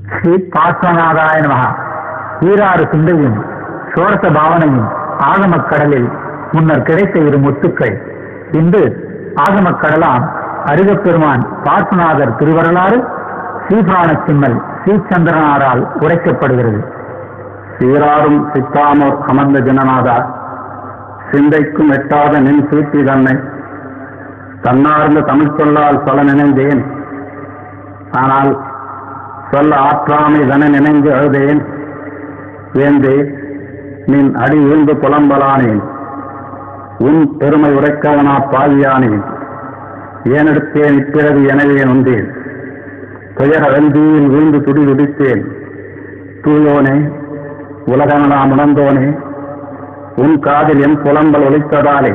ஸ்ரீ பார்ஸ்வநாதாய நமகா ஈராறு சிந்தையும் சோரச பாவனையும் ஆகமக் கடலில் முன்னர் கிடைத்த இரு முத்துக்கள் இன்று ஆகமக் கடலாம் அருகப்பெருமான் பார்ஸ்வநாதர் திருவரலாறு ஸ்ரீபிராண சிம்மல் ஸ்ரீசந்திரனாரால் உரைக்கப்படுகிறது சீராரும் சித்தாமோர் அமர்ந்த ஜனநாதா சிந்தைக்கும் எட்டாத நின் சீட்டி தன்னை தன்னார்ந்த தமிழ் சொல்லால் சொல்ல நினைந்தேன் ஆனால் சொல்ல ஆற்றாமை தன நினைந்து அழுதேன் வேந்தே நின் அடி விழுந்து புலம்பலானேன் உன் பெருமை உரைக்கவனா பாவியானேன் ஏனெடுத்தேன் இப்பிறகு எனவே நொந்தேன் துயர வெந்தியில் விழுந்து துடி துடித்தேன் தூயோனே உலகமெல்லாம் உணர்ந்தோனே உன் காதில் என் புலம்பல் ஒலித்ததாலே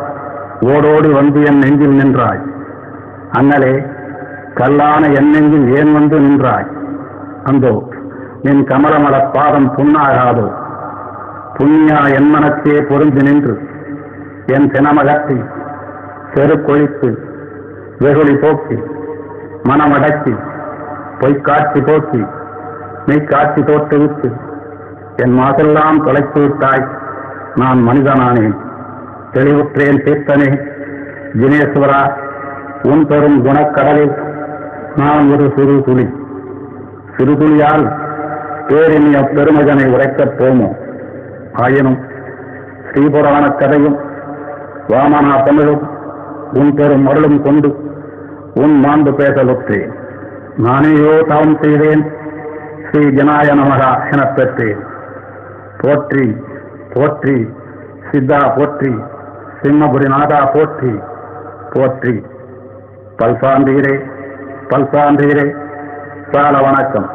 ஓடோடி வந்து என் நெஞ்சில் நின்றாய் அண்ணலே கல்லான என் நெஞ்சில் ஏன் வந்து நின்றாய் அந்தோ நின் கமலமல பாதம் புண்ணாகாதோ புண்ணியா என் மனத்தே பொருந்தி நின்று என் சினமகற்றி செருக்கொழித்து வெகுளி போக்கி மனமடக்கி பொய்க்காட்சி போக்கி மெய்க்காட்சி தோற்றுவித்து என் மாசெல்லாம் தொலைத்து விட்டாய் நான் மனிதனானேன் தெளிவுற்றேன் தீர்த்தனே ஜினேஸ்வரா உன் பெரும் குணக்கடலில் நான் ஒரு சிறு துளி சிறு துளியால் பேரினிய பெருமகனை உரைக்கப் போமோ ஆயினும் ஸ்ரீபுராண கதையும் வாமனா தமிழும் உன் பெரும் அருளும் கொண்டு உன் மாண்பு பேசலுற்றேன் நானேயோ தவம் செய்தேன் ஸ்ரீ ஜனாய நமகா எனப் பெற்றேன் போற்றி போற்றி சித்தா போற்றி சிம்மபுரி நாதா போற்றி போற்றி பல்சான்றீரே பல்சான்றீரே சால வணக்கம்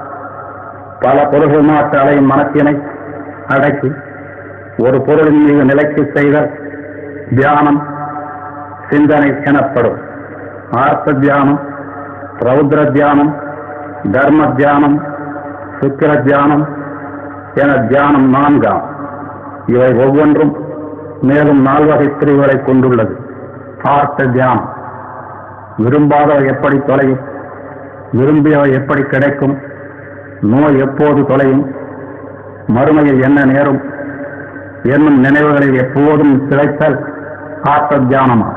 பல பொருள்கள் மாற்ற அலையும் மனத்தினை அடக்கி ஒரு பொருளின் மீது நிலைக்கு செய்தல் தியானம் சிந்தனை எனப்படும் ஆர்த்த தியானம் ரௌத்ர தியானம் தர்ம தியானம் சுக்கிர தியானம் என தியானம் நான்காம் இவை ஒவ்வொன்றும் மேலும் நால்வகை பிரிவுகளை கொண்டுள்ளது ஆர்த்த தியானம் விரும்பாதவை எப்படி தொலையும் விரும்பியவை எப்படி கிடைக்கும் நோய் எப்போது தொலையும் மறுமையில் என்ன நேரும் என்னும் நினைவுகளில் எப்போதும் திளைத்தல் ஆர்த்த தியானமா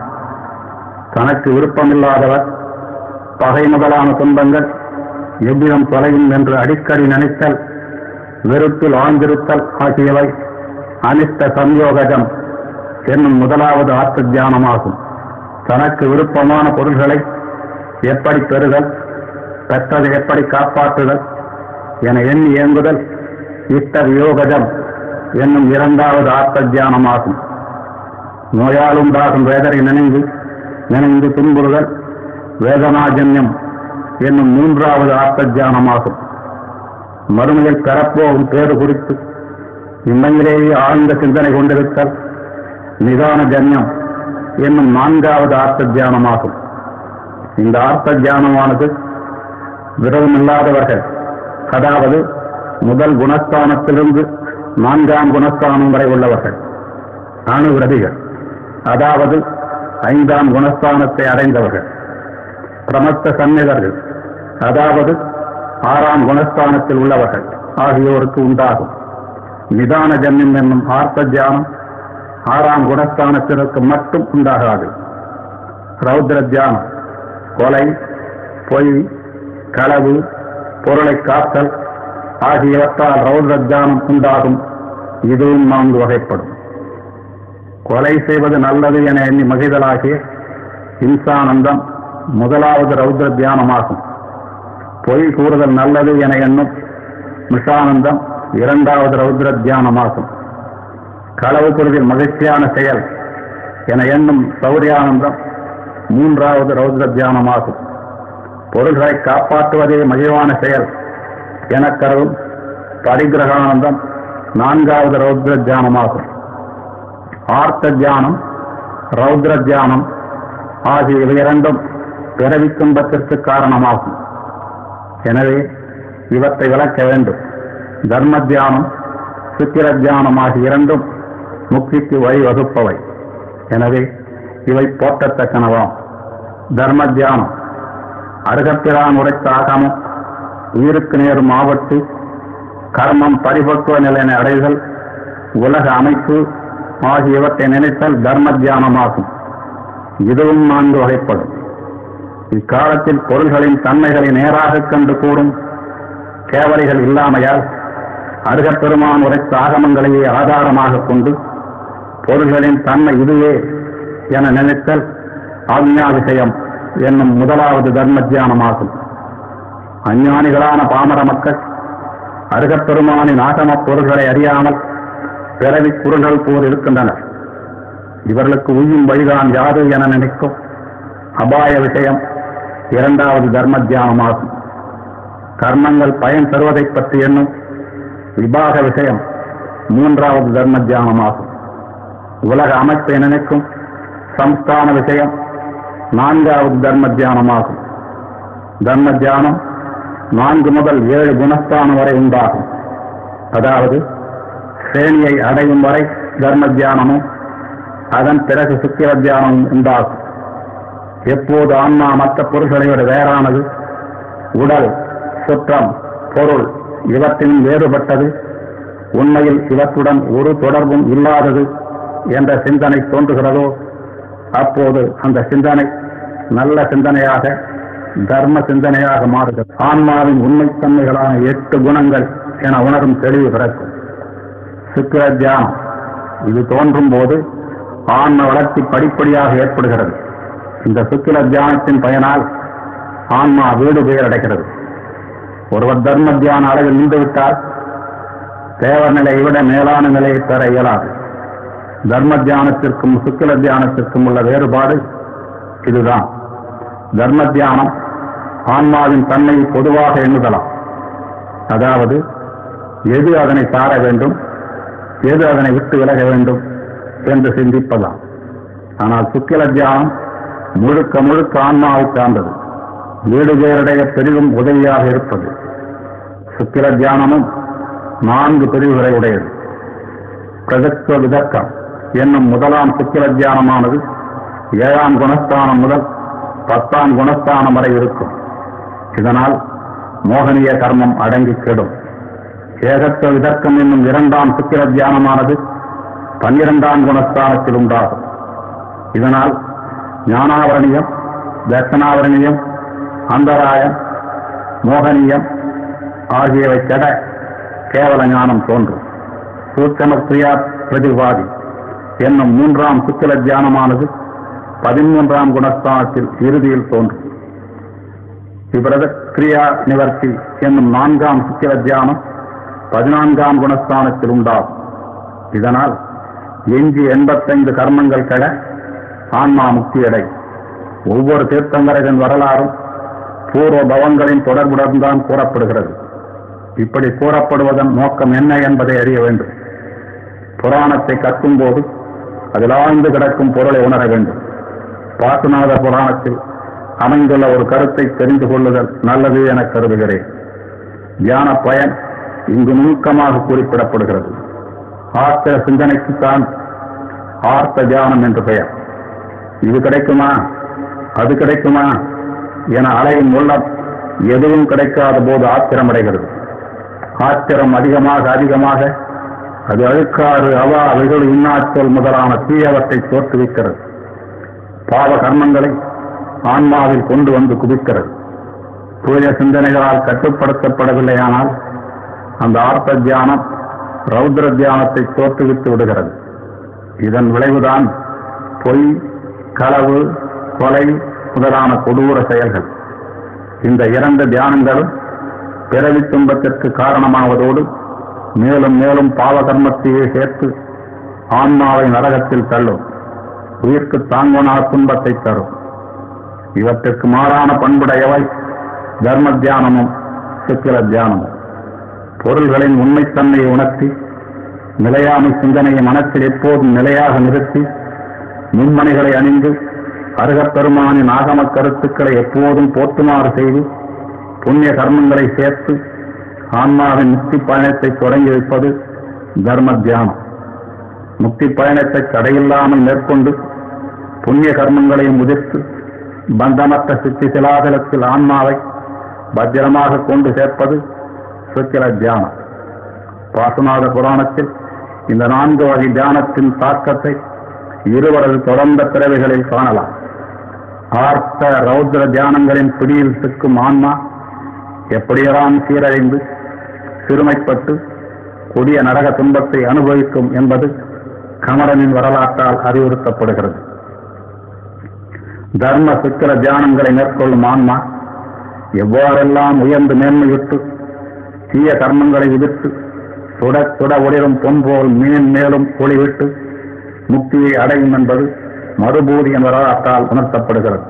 தனக்கு விருப்பமில்லாதவர் பகை முதலான துன்பங்கள் எவ்விதம் தொலையும் என்று அடிக்கடி நினைத்தல் வெறுப்பில் ஆழ்ந்திருத்தல் ஆகியவை அனிஷ்ட சம்யோகஜம் என்னும் முதலாவது ஆர்த்த தியானமாகும் தனக்கு விருப்பமான பொருள்களை எப்படி பெறுதல் பெற்றதை எப்படி காப்பாற்றுதல் என எண்ணி இயங்குதல் இஷ்ட வியோகஜம் என்னும் இரண்டாவது ஆர்த்த தியானமாகும் நோயால் உண்டாகும் வேதனை நினைந்து நினைந்து துன்புறுதல் வேதனாஜன்யம் என்னும் மூன்றாவது ஆர்த்த தியானமாகும் மறுமையில் பெறப்போகும் பேறு குறித்து இம்மையிலேயே ஆழ்ந்த சிந்தனை கொண்டிருத்தல் நிதான ஜன்யம் என்னும் நான்காவது ஆர்த்த தியானமாகும் இந்த ஆர்த்த தியானமானது விரதமில்லாதவர்கள் அதாவது முதல் குணஸ்தானத்திலிருந்து நான்காம் குணஸ்தானம் வரை உள்ளவர்கள் அணுவிரதிகள் அதாவது ஐந்தாம் குணஸ்தானத்தை அடைந்தவர்கள் பிரமத்த சந்நிதர்கள் அதாவது ஆறாம் குணஸ்தானத்தில் உள்ளவர்கள் ஆகியோருக்கு உண்டாகும் நிதான ஜன்யம் என்னும் ஆர்த்த தியானம் ஆறாம் குணஸ்தானத்திற்கு மட்டும் உண்டாகாது ரௌத்ர தியானம் கொலை பொய் களவு பொருளை காத்தல் ஆகியவற்றால் ரௌத்ர தியானம் உண்டாகும் இதுவும் நான்கு வகைப்படும் கொலை செய்வது நல்லது என எண்ணி மகிழ்தலாகிய இன்சானந்தம் முதலாவது ரௌத்ர தியானமாகும் பொய் கூறுதல் நல்லது என எண்ணும் மிஷானந்தம் இரண்டாவது ரௌத்ர தியானமாகும் களவு பொருளில் மகிழ்ச்சியான செயல் என எண்ணும் சௌரியானந்தம் மூன்றாவது ரௌத்ர தியானமாகும் பொருள்களை காப்பாற்றுவதே மகிழ்வான செயல் என கருதும் பரிகிரகானந்தம் நான்காவது ரௌத்ர தியானமாகும் ஆர்த்த தியானம் ரௌத்ர தியானம் ஆகிய இவை இரண்டும் பிறவி துன்பத்திற்கு காரணமாகும் எனவே இவற்றை விளக்க வேண்டும் தர்ம தியானம் சுக்கிர தியானம் ஆகிய இரண்டும் முக்திக்கு வழிவகுப்பவை எனவே இவை போற்றத்தக்கனவாம் தர்ம தியானம் அருகப்பிரான் உரைத்த ஆகமும் உயிருக்கு நேரும் ஆபத்து கர்மம் பரிபக்குவ நிலையினை அடைதல் உலக அமைப்பு ஆகியவற்றை நினைத்தல் தர்ம தியானமாகும் இதுவும் நான்கு வகைப்படும் இக்காலத்தில் பொருள்களின் தன்மைகளை நேராக கண்டு கூறும் கேவலைகள் இல்லாமையால் அருகப்பெருமான் உரைத்த ஆகமங்களையே ஆதாரமாக கொண்டு பொருள்களின் தன்மை இதுவே என நினைத்தல் ஆக்ஞா விஷயம் என்னும் முதலாவது தர்ம தியானமாகும் அஞ்ஞானிகளான பாமர மக்கள் அருகப்பெருமானின் ஆகமப் பொருள்களை அறியாமல் பிறவி குரல்கள் போல் இருக்கின்றனர் இவர்களுக்கு உய்யும் வழிதான் யாது என நினைக்கும் அபாய விஷயம் இரண்டாவது தர்ம தியானமாகும் கர்மங்கள் பயன் தருவதைப் பற்றி எண்ணும் விபாக விஷயம் மூன்றாவது தர்ம தியானமாகும் உலக அமைப்பை நினைக்கும் சம்ஸ்தான விஷயம் நான்காவது தர்ம தியானமாகும் தர்ம தியானம் நான்கு முதல் ஏழு குணஸ்தானம் வரை உண்டாகும் அதாவது சேனியை அடையும் வரை தர்ம தியானமும் அதன் பிறகு சுக்கிர தியானமும் உண்டாகும் எப்போது ஆன்மா மற்ற பொருள்களை விட வேறானது உடல் சுற்றம் பொருள் இவற்றிலும் வேறுபட்டது உண்மையில் இவற்றுடன் ஒரு தொடர்பும் இல்லாதது என்ற சிந்தனை தோன்றுகிறதோ அப்போது அந்த சிந்தனை நல்ல சிந்தனையாக தர்ம சிந்தனையாக மாறுகிறது ஆன்மாவின் உண்மைத்தன்மைகளான எட்டு குணங்கள் என உணரும் தெளிவு பிறக்கும் சுக்கிர தியானம் இது தோன்றும் போது ஆன்ம வளர்ச்சி படிப்படியாக ஏற்படுகிறது இந்த சுக்கிர தியானத்தின் பயனால் ஆன்மா வீடு பெயர் அடைகிறது ஒருவர் தர்ம தியான அளவில் நின்றுவிட்டால் தேவர் நிலையை விட மேலான நிலையை பெற இயலாது தர்ம தியானத்திற்கும் சுக்கில தியானத்திற்கும் உள்ள வேறுபாடு இதுதான் தர்ம தியானம் ஆன்மாவின் தன்மையை பொதுவாக எண்ணுதலாம் அதாவது எது அதனை சார வேண்டும் எது அதனை விட்டு விலக வேண்டும் என்று சிந்திப்பதாம் ஆனால் சுக்கில தியானம் முழுக்க முழுக்க ஆன்மாவை சார்ந்தது வீடு பேரடைய பெரிதும் உதவியாக இருப்பது சுக்கிர தியானமும் நான்கு பிரிவுகளை உடையது பிரதத்துவ விதக்கம் என்னும் முதலாம் சுக்கிர தியானமானது ஏழாம் குணஸ்தானம் முதல் பத்தாம் குணஸ்தானம் வரை இருக்கும் இதனால் மோகனிய கர்மம் அடங்கி கெடும் ஏகத்துவ விதர்க்கம் என்னும் இரண்டாம் சுக்கிர தியானமானது பன்னிரண்டாம் குணஸ்தானத்தில் உண்டாகும் இதனால் ஞானாவரணியம் தர்சனாவரணியம் அந்தராயம் மோகனியம் ஆகியவை கெட கேவல ஞானம் தோன்றும் சூட்சம கிரியா பிரதிவாதி என்னும் மூன்றாம் சுக்கில தியானமானது பதிமூன்றாம் குணஸ்தானத்தில் இறுதியில் தோன்றும் விபரத கிரியா நிவர்த்தி என்னும் நான்காம் சுக்கில தியானம் பதினான்காம் குணஸ்தானத்தில் உண்டாகும் இதனால் எஞ்சி எண்பத்தைந்து கர்மங்கள் கெட ஆன்மா முக்தியடை ஒவ்வொரு தீர்த்தங்கரகன் வரலாறும் பூர்வ பவன்களின் தொடர்புடன் தான் கூறப்படுகிறது இப்படி கூறப்படுவதன் நோக்கம் என்ன என்பதை அறிய வேண்டும் புராணத்தை கற்கும்போது அதில் ஆழ்ந்து கிடக்கும் பொருளை உணர வேண்டும் பாசுநாத புராணத்தில் அமைந்துள்ள ஒரு கருத்தை தெரிந்து கொள்ளுதல் நல்லது என கருதுகிறேன் தியான பயன் இங்கு நுணுக்கமாக குறிப்பிடப்படுகிறது ஆர்த்த சிந்தனைக்குத்தான் ஆர்த்த தியானம் என்று பெயர் இது கிடைக்குமா அது கிடைக்குமா என அலையும் உள்ளம் எதுவும் கிடைக்காத போது ஆத்திரமடைகிறது ஆத்திரம் அதிகமாக அதிகமாக அது அழுக்காறு அவா வெகுள் இன்னாச்சொல் முதலான தீயவற்றை தோற்றுவிக்கிறது பாவ கர்மங்களை ஆன்மாவில் கொண்டு வந்து குவிக்கிறது தூய சிந்தனைகளால் கட்டுப்படுத்தப்படவில்லையானால் அந்த ஆர்த்த தியானம் ரௌத்ர தியானத்தை தோற்றுவித்து விடுகிறது இதன் விளைவுதான் பொய் களவு கொலை முதலான கொடூர செயல்கள் இந்த இரண்டு தியானங்களும் பிறவி துன்பத்திற்கு காரணமாவதோடு மேலும் மேலும் பாவ கர்மத்தையே சேர்த்து ஆன்மாவை நரகத்தில் தள்ளும் உயிர்க்கு தாங்குவனா துன்பத்தை தரும் இவற்றிற்கு மாறான பண்புடையவை தர்ம தியானமும் சுக்கிர தியானமும் பொருள்களின் உண்மைத்தன்மையை உணர்த்தி நிலையாமை சிந்தனையை மனத்தில் எப்போதும் நிலையாக நிறுத்தி முன்மணிகளை அணிந்து அருகப்பெருமானின் ஆகம கருத்துக்களை எப்போதும் போற்றுமாறு செய்து புண்ணிய கர்மங்களை சேர்த்து ஆன்மாவின் முக்தி பயணத்தை தொடங்கி வைப்பது தர்ம தியானம் முக்தி பயணத்தை தடையில்லாமல் மேற்கொண்டு புண்ணிய கர்மங்களையும் உதிர்த்து பந்தமற்ற சித்தி சிலாதலத்தில் ஆன்மாவை பத்திரமாக கொண்டு சேர்ப்பது சுக்கிர தியானம் பாசநாத புராணத்தில் இந்த நான்கு வகை தியானத்தின் தாக்கத்தை இருவரது தொடர்ந்த பிறவிகளில் காணலாம் ஆர்த்த ரௌத்ர தியானங்களின் பிடியில் சிக்கும் ஆன்மா எப்படியெல்லாம் சீரழிந்து சிறுமைப்பட்டு கொடிய நரக துன்பத்தை அனுபவிக்கும் என்பது கமரனின் வரலாற்றால் அறிவுறுத்தப்படுகிறது தர்ம சுக்கிர தியானங்களை மேற்கொள்ளும் ஆன்மா எவ்வாறெல்லாம் உயர்ந்து மேன்மையுற்று தீய கர்மங்களை விதித்து சுட சுட ஒளிரும் பொன் போல் மேன் மேலும் ஒளிவிட்டு முக்தியை அடையும் என்பது மறுபூதியின் வரலாற்றால் உணர்த்தப்படுகிறது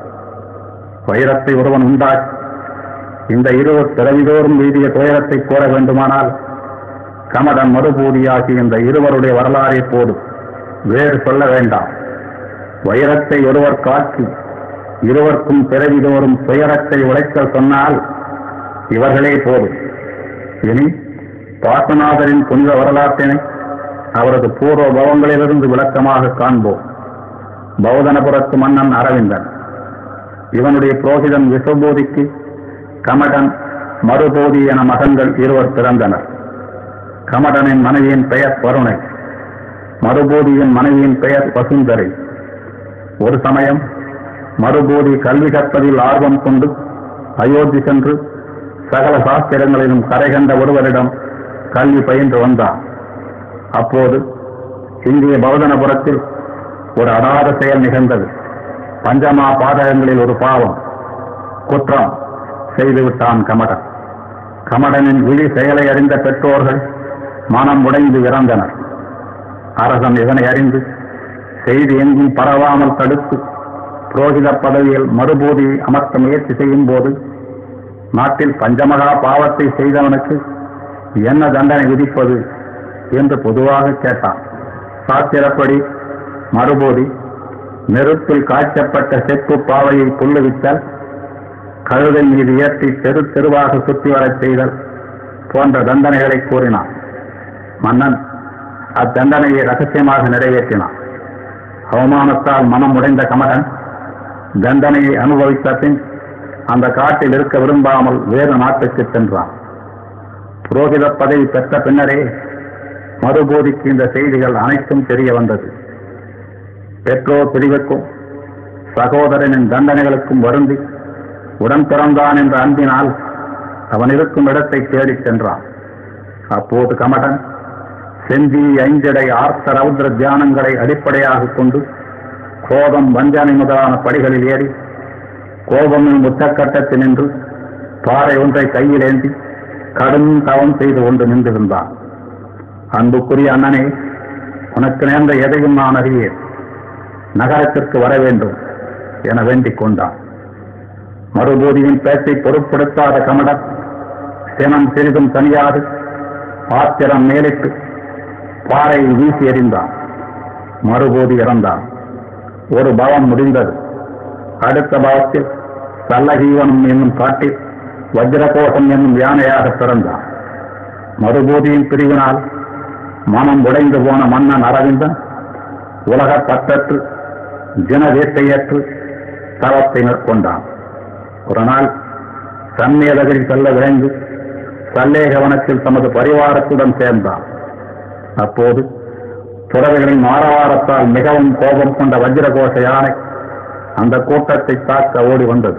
வைரத்தை ஒருவன் உண்டாக்கி இந்த இருவர் பிறவிதோறும் வீதிய துயரத்தை கோர வேண்டுமானால் கமடன் மறுபூதியாகி இந்த இருவருடைய வரலாறை போடு வேறு சொல்ல வேண்டாம் வைரத்தை ஒருவர் காட்சி இருவருக்கும் பிறவிதோறும் துயரத்தை உழைக்க சொன்னால் இவர்களே போதும் இனி பாசநாதரின் புனித வரலாற்றினை அவரது பூர்வ பவங்களிலிருந்து விளக்கமாக காண்போம் பௌதனபுரத்து மன்னன் அரவிந்தன் இவனுடைய புரோகிதன் விஸ்வபூதிக்கு கமடன் மறுபோதி என மகன்கள் இருவர் பிறந்தனர் கமடனின் மனைவியின் பெயர் வருணை மறுபோதியின் மனைவியின் பெயர் வசுந்தரை ஒரு சமயம் மறுபோதி கல்வி கற்பதில் ஆர்வம் கொண்டு அயோத்தி சென்று சகல சாஸ்திரங்களிலும் கரை கண்ட ஒருவரிடம் கல்வி பயின்று வந்தார் அப்போது இந்திய பௌதனபுரத்தில் ஒரு அடாத செயல் நிகழ்ந்தது பஞ்சமா பாதகங்களில் ஒரு பாவம் குற்றம் செய்துவிட்டான் கமடன் கமடனின் விழி செயலை அறிந்த பெற்றோர்கள் மனம் உடைந்து இறந்தனர் அரசன் இதனை அறிந்து செய்தி எங்கும் பரவாமல் தடுத்து புரோகித பதவியில் மறுபூதி அமர்த்த முயற்சி செய்யும் போது நாட்டில் பஞ்சமகா பாவத்தை செய்தவனுக்கு என்ன தண்டனை விதிப்பது என்று பொதுவாக கேட்டான் சாத்திரப்படி மறுபோதி நெருப்பில் காய்ச்சப்பட்ட செப்பு பாவையை புல்லுவித்தல் கழுதை மீது ஏற்றி தெரு தெருவாக சுற்றி வரச் செய்தல் போன்ற தண்டனைகளை கூறினான் மன்னன் அத்தண்டனையை ரகசியமாக நிறைவேற்றினான் அவமானத்தால் மனம் உடைந்த கமடன் தண்டனையை அனுபவித்த பின் அந்த காட்டில் இருக்க விரும்பாமல் வேறு நாட்டுக்கு சென்றான் புரோகித பதவி பெற்ற பின்னரே மறுபோதிக்கு இந்த செய்திகள் அனைத்தும் தெரிய வந்தது பெற்றோர் பிரிவுக்கும் சகோதரனின் தண்டனைகளுக்கும் வருந்தி உடன் பிறந்தான் என்ற அன்பினால் அவன் இருக்கும் இடத்தை தேடிச் சென்றான் அப்போது கமடன் செந்தி ஐஞ்சடை ஆர்த்த ரௌத்ர தியானங்களை அடிப்படையாக கொண்டு கோபம் வஞ்சனை முதலான படிகளில் ஏறி கோபமின் உச்சக்கட்டத்தில் நின்று பாறை ஒன்றை கையில் ஏந்தி கடும் தவம் செய்து கொண்டு நின்றிருந்தான் அன்புக்குரிய அண்ணனே உனக்கு நேர்ந்த எதையும் நான் அறியேன் நகரத்திற்கு வர வேண்டும் என வேண்டிக் கொண்டான் மறுபூதியின் பேச்சை பொருட்படுத்தாத கமடன் சினம் சிறிதும் தனியாது பாத்திரம் மேலிட்டு பாறையை வீசி எறிந்தான் மறுபோதி இறந்தான் ஒரு பவம் முடிந்தது அடுத்த பாவத்தில் சல்லகீவனம் என்னும் காட்டில் வஜ்ரகோஷம் என்னும் யானையாக பிறந்தான் மறுபூதியின் பிரிவினால் மனம் உடைந்து போன மன்னன் அரவிந்தன் உலகப் பற்றற்று ஜனதேசையற்று தவத்தை மேற்கொண்டான் ஒரு நாள் சன்மேதகிரி செல்ல விரைந்து சல்லேகவனத்தில் தமது பரிவாரத்துடன் சேர்ந்தான் அப்போது துறவிகளின் ஆரவாரத்தால் மிகவும் கோபம் கொண்ட வஜ்ரகோஷ யானை அந்த கூட்டத்தை தாக்க ஓடி வந்தது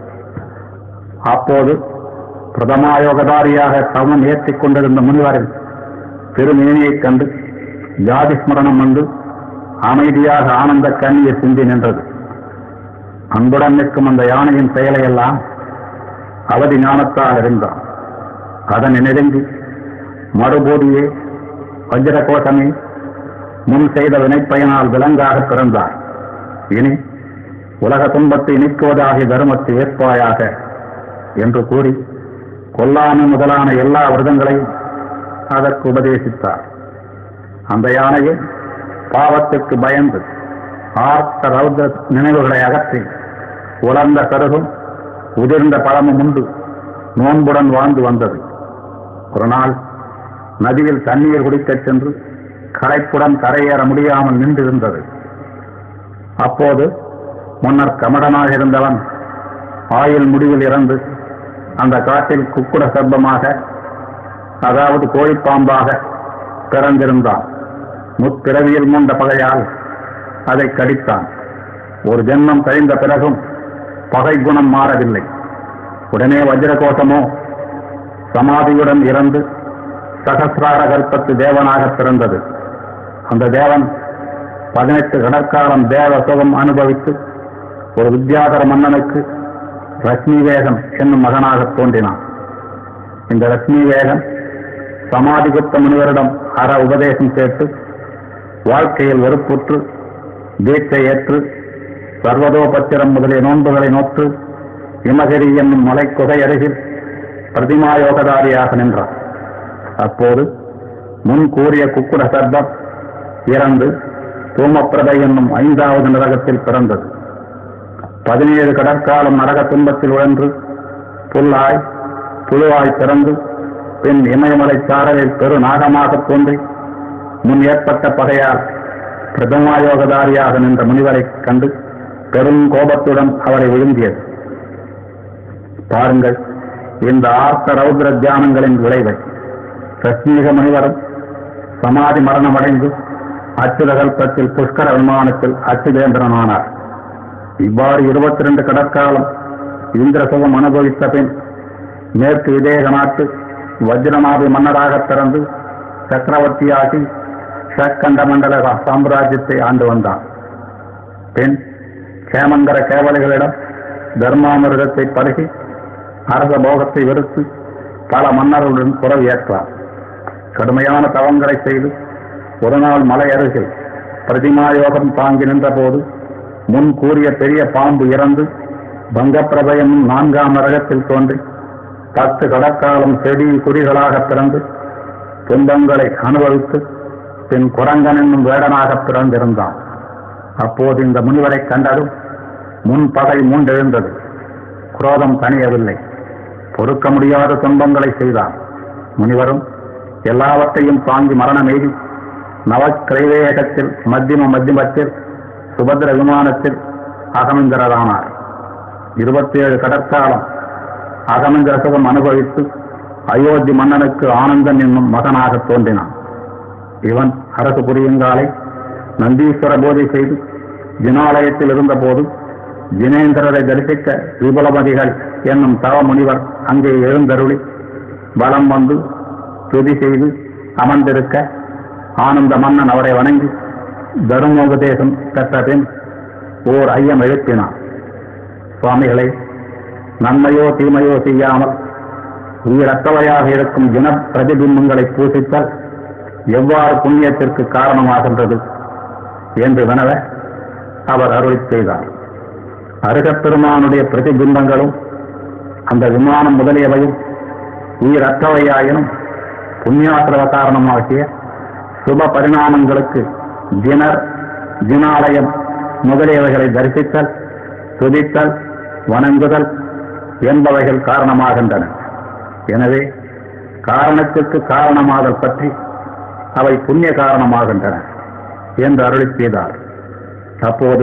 அப்போது பிரதமாயோகதாரியாக தவம் ஏற்றிக் கொண்டிருந்த முனிவரின் திருமேனியைக் கண்டு ஜாதி ஸ்மரணம் வந்து அமைதியாக ஆனந்த கண்ணியை சிந்தி நின்றது அன்புடன் நிற்கும் அந்த யானையின் செயலையெல்லாம் அவதி ஞானத்தால் அறிந்தான் அதனை நெருங்கி மறுபோதியே வஜ்ரகோஷமே முன் செய்த வினைப்பயனால் விலங்காக பிறந்தார் இனி உலக துன்பத்தை நீக்குவதாகிய தர்மத்தை ஏற்பாயாக என்று கூறி கொல்லாமை முதலான எல்லா விரதங்களையும் அதற்கு உபதேசித்தார் அந்த யானையை பாவத்திற்கு பயந்து ஆர்த்த ரௌத்ர நினைவுகளை அகற்றி உலர்ந்த கருகும் உதிர்ந்த பழமும் உண்டு நோன்புடன் வாழ்ந்து வந்தது ஒரு நாள் நதியில் தண்ணீர் குடிக்கச் சென்று கரைப்புடன் கரையேற முடியாமல் நின்றிருந்தது அப்போது முன்னர் கமடனாக இருந்தவன் ஆயுள் முடிவில் இறந்து அந்த காட்டில் குக்குட சர்ப்பமாக அதாவது கோழிப்பாம்பாக பிறந்திருந்தான் முற்பிறவியில் மூண்ட பகையால் அதை கடித்தான் ஒரு ஜென்மம் கழிந்த பிறகும் பகை குணம் மாறவில்லை உடனே வஜ்ரகோஷமோ சமாதியுடன் இறந்து சகசிரார கல்பத்து தேவனாக பிறந்தது அந்த தேவன் பதினெட்டு கடற்காலம் தேவ சுகம் அனுபவித்து ஒரு வித்யாதர மன்னனுக்கு ரஷ்மி வேகம் என்னும் மகனாக தோன்றினான் இந்த ரஷ்மி வேகம் சமாதிகுப்த முனிவரிடம் அற உபதேசம் கேட்டு வாழ்க்கையில் வெறுப்புற்று தீட்சை ஏற்று சர்வதோபத்திரம் முதலிய நோன்புகளை நோற்று இமகிரி என்னும் மலைக்குகை அருகில் பிரதிமாயோகதாரியாக நின்றார் அப்போது முன் கூறிய குக்குட சர்ப்பம் இறந்து தூமப்பிரதை என்னும் ஐந்தாவது நரகத்தில் பிறந்தது பதினேழு கடற்காலம் நரக துன்பத்தில் உழன்று புல்லாய் புழுவாய் பிறந்து பின் இமயமலை சாரலில் பெரு நாகமாக தோன்றி முன் ஏற்பட்ட பகையால் பிரதமாயோகதாரியாக நின்ற முனிவரைக் கண்டு பெரும் கோபத்துடன் அவரை விழுங்கியது பாருங்கள் இந்த ஆர்த்த ரௌத்ர தியானங்களின் விளைவை ரஷ்மீக முனிவரும் சமாதி மரணமடைந்து அச்சுதகல்பத்தில் புஷ்கர விமானத்தில் அச்சுதேந்திரனானார் இவ்வாறு இருபத்தி ரெண்டு கடற்காலம் இந்திர சுகம் அனுபவித்த பின் மேற்கு விதேக நாட்டு வஜ்ரநாதி மன்னராக பிறந்து சக்கரவர்த்தியாகி ஷக்கண்ட மண்டல சாம்ராஜ்யத்தை ஆண்டு வந்தான் பின் கேமங்கர கேவலிகளிடம் தர்மாமிருகத்தை பருகி அரச போகத்தை வெறுத்து பல மன்னர்களுடன் குரல் ஏற்றார் கடுமையான தவங்களை செய்து ஒரு நாள் மலை அருகில் பிரதிமாயோகம் தாங்கி நின்றபோது முன் கூறிய பெரிய பாம்பு இறந்து பங்கப்பிரபயம் நான்காம் நரகத்தில் தோன்றி பத்து கடற்காலம் செடி குடிகளாக பிறந்து துன்பங்களை அனுபவித்து பின் குரங்கன் என்னும் வேடனாக பிறந்திருந்தான் அப்போது இந்த முனிவரை கண்டதும் முன் பகை மூண்டெழுந்தது குரோதம் தணியவில்லை பொறுக்க முடியாத துன்பங்களை செய்தான் முனிவரும் எல்லாவற்றையும் தாங்கி மரணம் எய்தி நவக்கிரைவேகத்தில் மத்தியம மத்தியமத்தில் சுபத்திர விமானத்தில் அகமிந்திரரானார் இருபத்தி ஏழு கடற்காலம் அகமிந்திர சுகம் அனுபவித்து அயோத்தி மன்னனுக்கு ஆனந்தன் என்னும் மகனாக தோன்றினான் இவன் அரசு புரியுங்காலை நந்தீஸ்வர போதை செய்து ஜினாலயத்தில் இருந்தபோது ஜினேந்திரரை தரிசிக்க விபுலமதிகள் என்னும் தவ முனிவர் அங்கே எழுந்தருளி பலம் வந்து துதி செய்து அமர்ந்திருக்க ஆனந்த மன்னன் அவரை வணங்கி தர்மோபதேசம் பெற்ற பின் ஓர் ஐயம் எழுப்பினான் சுவாமிகளை நன்மையோ தீமையோ செய்யாமல் உயிரற்றவையாக இருக்கும் ஜன பிரதிபிம்பங்களை பூசித்தல் எவ்வாறு புண்ணியத்திற்கு காரணமாகின்றது என்று வினவ அவர் அருளி செய்தார் அருகப் பெருமானுடைய பிரதிபிம்பங்களும் அந்த விமானம் முதலியவையும் உயிரற்றவையாயினும் புண்ணியாசிரவ காரணமாகிய சுப பரிணாமங்களுக்கு ஜினர் ஜினாலயம் முதலியவைகளை தரிசித்தல் துதித்தல் வணங்குதல் என்பவைகள் காரணமாகின்றன எனவே காரணத்திற்கு காரணமாதல் பற்றி அவை புண்ணிய காரணமாகின்றன என்று அருளி செய்தார் அப்போது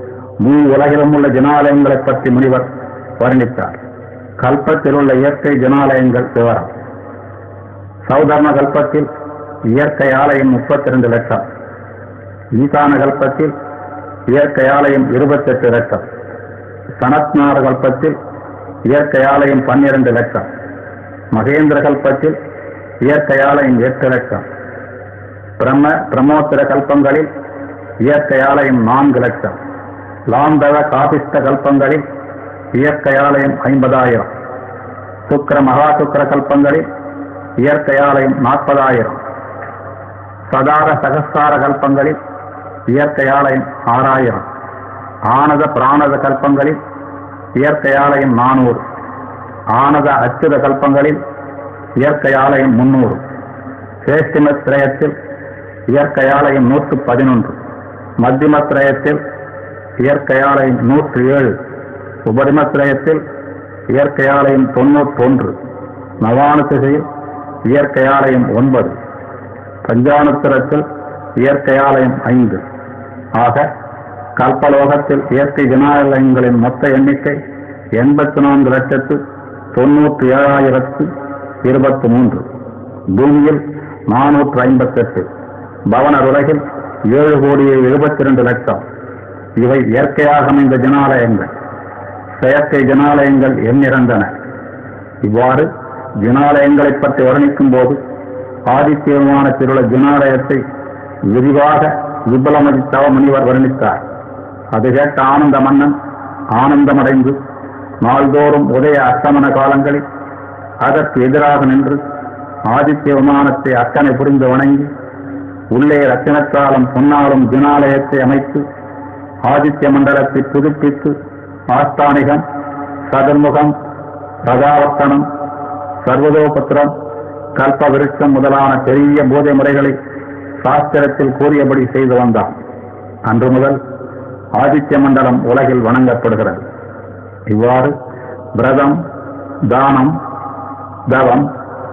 மூ உலகிலும் உள்ள ஜனாலயங்களைப் பற்றி முனிவர் வர்ணித்தார் கல்பத்தில் உள்ள இயற்கை ஜனாலயங்கள் விவரம் சௌதர்ம கல்பத்தில் இயற்கை ஆலயம் முப்பத்தி ரெண்டு லட்சம் ஈசான கல்பத்தில் இயற்கை ஆலயம் இருபத்தெட்டு லட்சம் சனத்நார கல்பத்தில் இயற்கை ஆலயம் பன்னிரண்டு லட்சம் மகேந்திர கல்பத்தில் இயற்கை ஆலயம் எட்டு லட்சம் பிரம்ம பிரம்மோத்தர கல்பங்களில் இயற்கை ஆலயம் நான்கு லட்சம் லாந்தவ காபிஸ்த கல்பங்களில் இயற்கை ஆலயம் ஐம்பதாயிரம் சுக்கர மகா சுக்கர கல்பங்களில் இயற்கை ஆலயம் நாற்பதாயிரம் சதார சகஸ்தார கல்பங்களில் இயற்கை ஆலயம் ஆறாயிரம் ஆனத பிராணத கல்பங்களில் இயற்கை ஆலயம் நானூறு ஆனத அச்சுத கல்பங்களில் இயற்கை ஆலயம் முன்னூறு சேஷ்டிம திரயத்தில் இயற்கை ஆலயம் நூற்று பதினொன்று மத்தியம திரயத்தில் இயற்கை ஆலயம் நூற்று ஏழு உபரிம திரயத்தில் இயற்கை ஆலயம் தொன்னூற்றொன்று நவானு திசையில் இயற்கை ஆலயம் ஒன்பது பஞ்சானுத்திரத்தில் இயற்கை ஆலயம் ஐந்து ஆக கல்பலோகத்தில் இயற்கை ஜனாலயங்களின் மொத்த எண்ணிக்கை எண்பத்தி நான்கு லட்சத்து தொண்ணூற்றி ஏழாயிரத்து இருபத்தி மூன்று பூமியில் நானூற்று ஐம்பத்தெட்டு பவனர் உலகில் ஏழு கோடியே எழுபத்தி ரெண்டு லட்சம் இவை இயற்கையாக அமைந்த ஜனாலயங்கள் செயற்கை ஜனாலயங்கள் எண்ணிறந்தன இவ்வாறு ஜனாலயங்களைப் பற்றி வர்ணிக்கும் போது ஆதித்ய விமானத்தில் உள்ள ஜனாலயத்தை விரிவாக விபலமதித்தவ முனிவர் வர்ணித்தார் அது கேட்ட ஆனந்த மன்னன் ஆனந்தமடைந்து நாள்தோறும் உதய அஸ்தமன காலங்களில் அதற்கு எதிராக நின்று ஆதித்ய விமானத்தை அர்ச்சனை புரிந்து வணங்கி உள்ளே ரத்தினத்தாலும் பொன்னாலும் ஜினாலயத்தை அமைத்து ஆதித்ய மண்டலத்தை புதுப்பித்து ஆஸ்தானிகம் சதுர்முகம் ரதாவர்த்தனம் சர்வதோபத்திரம் கல்ப விருட்சம் முதலான பெரிய போதை முறைகளை சாஸ்திரத்தில் கூறியபடி செய்து வந்தான் அன்று முதல் ஆதித்ய மண்டலம் உலகில் வணங்கப்படுகிறது இவ்வாறு விரதம் தானம் தவம்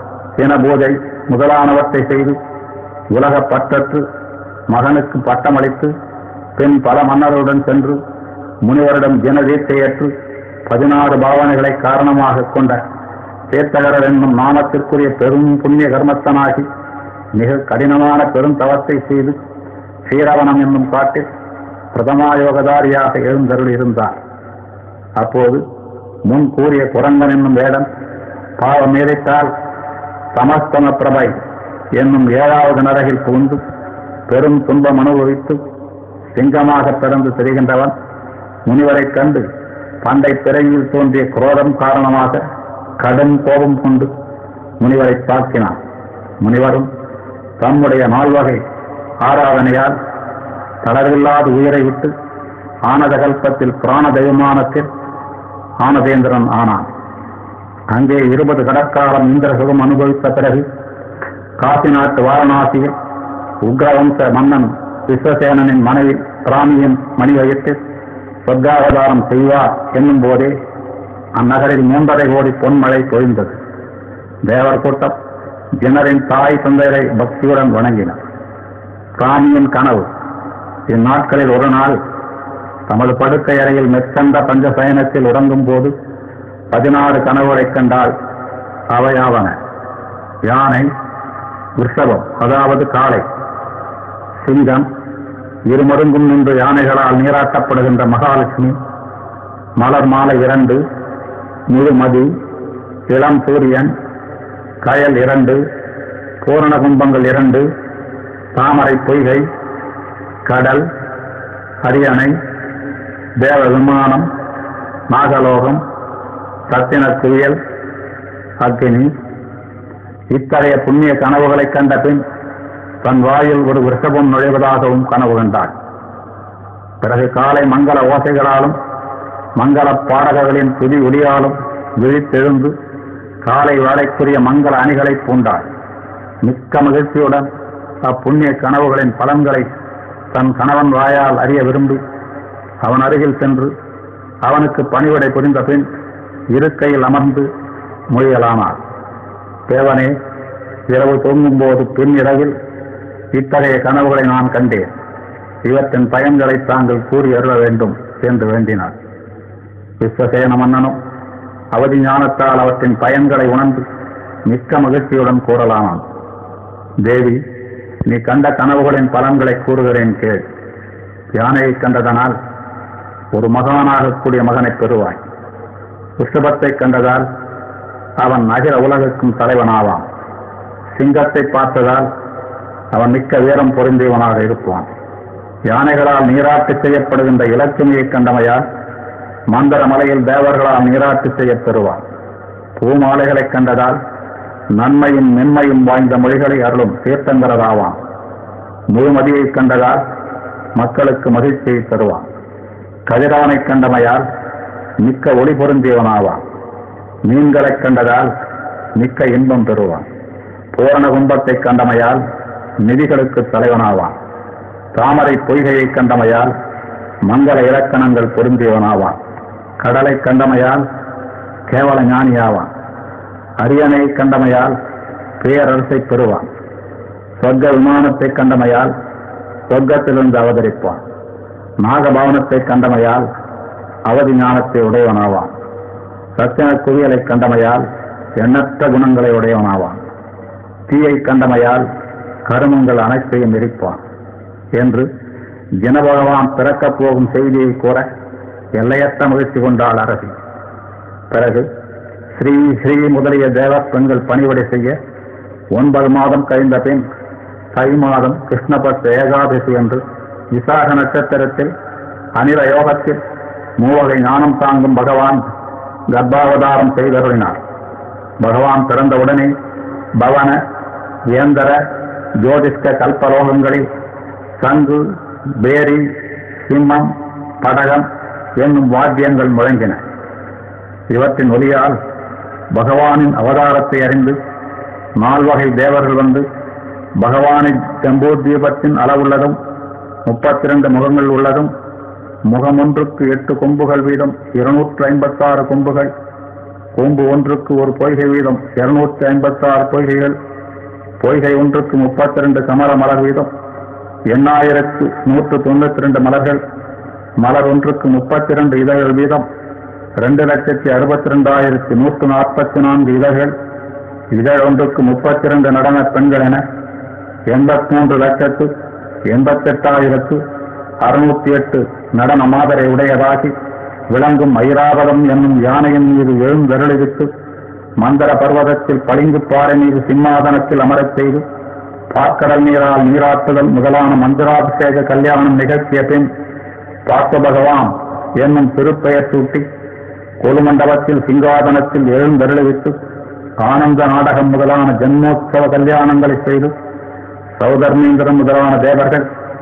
தினபூஜை முதலானவற்றை செய்து உலக பற்றற்று மகனுக்கு பட்டமளித்து பின் பல மன்னருடன் சென்று முனிவரிடம் ஜனதீட்சையற்று பதினாறு பாவனைகளை காரணமாக கொண்ட சேத்தகரர் என்னும் நாமத்திற்குரிய பெரும் புண்ணிய கர்மத்தனாகி மிக கடினமான பெரும் தவத்தை செய்து ஸ்ரீரவணம் என்னும் காட்டில் பிரதமாயோகதாரியாக எழுந்தருள் இருந்தார் அப்போது முன் கூறிய குரங்கன் என்னும் வேடன் பாவம் மீறித்தால் சமஸ்தம பிரபை என்னும் ஏழாவது நரகில் புகுந்து பெரும் துன்பம் அனுபவித்து சிங்கமாக பிறந்து திரிகின்றவன் முனிவரைக் கண்டு பண்டை பிறவியில் தோன்றிய குரோதம் காரணமாக கடும் கோபம் கொண்டு முனிவரை தாக்கினான் முனிவரும் தம்முடைய நால்வகை ஆராதனையால் தளர்வில்லாத உயிரை விட்டு ஆனத கல்பத்தில் பிராண தெய்வமானத்தில் ஆனதேந்திரன் ஆனான் அங்கே இருபது கடற்காலம் இந்திர சுகம் அனுபவித்த பிறகு காசி நாட்டு வாரணாசியில் உக்ரவம்ச மன்னன் விஸ்வசேனனின் மனைவி பிராமியின் மணி வயிற்று சொர்க்காவதாரம் செய்வார் என்னும் போதே அந்நகரில் மூன்றரை கோடி பொன்மழை பொழிந்தது தேவர் கூட்டம் ஜினரின் தாய் தந்தையரை பக்தியுடன் வணங்கினர் பிராமியின் கனவு இந்நாட்களில் ஒரு நாள் தமது படுக்கை அறையில் மெச்சந்த பஞ்சசயனத்தில் உறங்கும் போது பதினாறு கனவுகளைக் கண்டால் அவையாவன யானை ரிஷபம் அதாவது காளை சிங்கம் இருமருங்கும் நின்று யானைகளால் நீராட்டப்படுகின்ற மகாலட்சுமி மலர் மாலை இரண்டு முழுமதி இளம் சூரியன் கயல் இரண்டு பூரண கும்பங்கள் இரண்டு தாமரை பொய்கை கடல் அரியணை தேவ விமானம் நாகலோகம் சத்தின குவியல் அக்கினி இத்தகைய புண்ணிய கனவுகளைக் கண்ட பின் தன் வாயில் ஒரு விஷபம் நுழைவதாகவும் கனவு கண்டாள் பிறகு காலை மங்கள ஓசைகளாலும் மங்கள பாடகர்களின் துதி ஒளியாலும் விழித்தெழுந்து காலை வேலைக்குரிய மங்கள அணிகளை பூண்டாள் மிக்க மகிழ்ச்சியுடன் அப்புண்ணிய கனவுகளின் பலன்களை தன் கணவன் வாயால் அறிய விரும்பி அவன் அருகில் சென்று அவனுக்கு பணிவிடை புரிந்த பின் இருக்கையில் அமர்ந்து மொழியலானார் தேவனே இரவு தூங்கும்போது பின் இரவில் இத்தகைய கனவுகளை நான் கண்டேன் இவற்றின் பயன்களை தாங்கள் கூறி அருள வேண்டும் என்று வேண்டினார் விஸ்வசேன மன்னனும் அவதி ஞானத்தால் அவற்றின் பயன்களை உணர்ந்து மிக்க மகிழ்ச்சியுடன் கூறலானான் தேவி நீ கண்ட கனவுகளின் பலன்களை கூறுகிறேன் கேள் யானையை கண்டதனால் ஒரு மகானாகக்கூடிய மகனை பெறுவாய் ரிஷபத்தை கண்டதால் அவன் அகில உலகுக்கும் தலைவனாவான் சிங்கத்தை பார்த்ததால் அவன் மிக்க வீரம் பொருந்தியவனாக இருப்பான் யானைகளால் நீராட்டு செய்யப்படுகின்ற இலட்சுமியை கண்டமையால் மந்தர மலையில் தேவர்களால் நீராட்டு செய்யப் பெறுவான் பூமாலைகளைக் கண்டதால் நன்மையும் மென்மையும் வாய்ந்த மொழிகளை அருளும் தீர்த்தங்கரராவான் முழுமதியைக் கண்டதால் மக்களுக்கு மகிழ்ச்சியை தருவான் கதிரவனைக் கண்டமையால் மிக்க ஒளி பொருந்தியவனாவான் மீன்களைக் கண்டதால் மிக்க இன்பம் பெறுவான் பூரண கும்பத்தைக் கண்டமையால் நிதிகளுக்கு தலைவனாவான் தாமரை பொய்கையைக் கண்டமையால் மங்கள இலக்கணங்கள் பொருந்தியவனாவான் கடலை கண்டமையால் கேவல ஞானியாவான் அரியணை கண்டமையால் பேரரசை பெறுவான் சொர்க்க விமானத்தை கண்டமையால் சொர்க்கத்திலிருந்து அவதரிப்பான் நாகபவனத்தை கண்டமையால் அவதி ஞானத்தை உடையவனாவான் ரத்தின குவியலை கண்டமையால் எண்ணற்ற குணங்களை உடையவனாவான் தீயை கண்டமையால் கருமங்கள் அனைத்தையும் எரிப்பான் என்று ஜனபகவான் பிறக்கப் போகும் செய்தியை கூற எல்லையற்ற மகிழ்ச்சி கொண்டாள் அரசி பிறகு ஸ்ரீ ஸ்ரீ முதலிய தேவ பெண்கள் பணிவிடை செய்ய ஒன்பது மாதம் கழிந்த பின் தை மாதம் கிருஷ்ணபட்ச ஏகாதசி என்று விசாக நட்சத்திரத்தில் அனில யோகத்தில் மூவகை ஞானம் தாங்கும் பகவான் கர்ப்பாவதாரம் செய்தருளினார் பகவான் பிறந்தவுடனே பவன வேந்தர ஜோதிஷ்க கல்பலோகங்களில் சங்கு பேரி சிம்மம் படகம் என்னும் வாத்தியங்கள் முழங்கின இவற்றின் ஒலியால் பகவானின் அவதாரத்தை அறிந்து நால்வகை தேவர்கள் வந்து பகவானின் ஜம்பூ தீபத்தின் அளவுள்ளதும் முப்பத்தி இரண்டு முகங்கள் உள்ளதும் முகமொன்றுக்கு எட்டு கொம்புகள் வீதம் இருநூற்று ஐம்பத்தாறு கொம்புகள் கொம்பு ஒன்றுக்கு ஒரு பொய்கை வீதம் இருநூற்றி ஐம்பத்தாறு பொய்கைகள் பொய்கை ஒன்றுக்கு முப்பத்தி ரெண்டு கமல மலர் வீதம் எண்ணாயிரத்து நூற்று தொண்ணூத்தி ரெண்டு மலர்கள் மலர் ஒன்றுக்கு முப்பத்தி இரண்டு இதழ்கள் வீதம் ரெண்டு லட்சத்தி அறுபத்தி ரெண்டாயிரத்தி நூற்று நாற்பத்தி நான்கு இதழ்கள் இதழ் ஒன்றுக்கு முப்பத்தி இரண்டு நடன பெண்கள் என எண்பத்தி மூன்று லட்சத்து எண்பத்தெட்டாயிரத்து அறுநூத்தி எட்டு நடன மாதரை உடையதாகி விளங்கும் ஐராவதம் என்னும் யானையின் மீது எழுந்தருளிவிட்டு மந்தர பர்வதத்தில் பளிங்கு பாறை மீது சிம்மாதனத்தில் அமரச் செய்து பாக்கடல் நீரால் நீராட்டுதல் முதலான மந்திராபிஷேக கல்யாணம் நிகழ்த்திய பின் பார்த்த பகவான் என்னும் திருப்பெயர் சூட்டி கொலுமண்டபத்தில் சிங்காதனத்தில் எழுந்தருளிவிட்டு ஆனந்த நாடகம் முதலான ஜன்மோத்சவ கல்யாணங்களை செய்து சௌதர்மீந்திரன் முதலான தேவர்கள்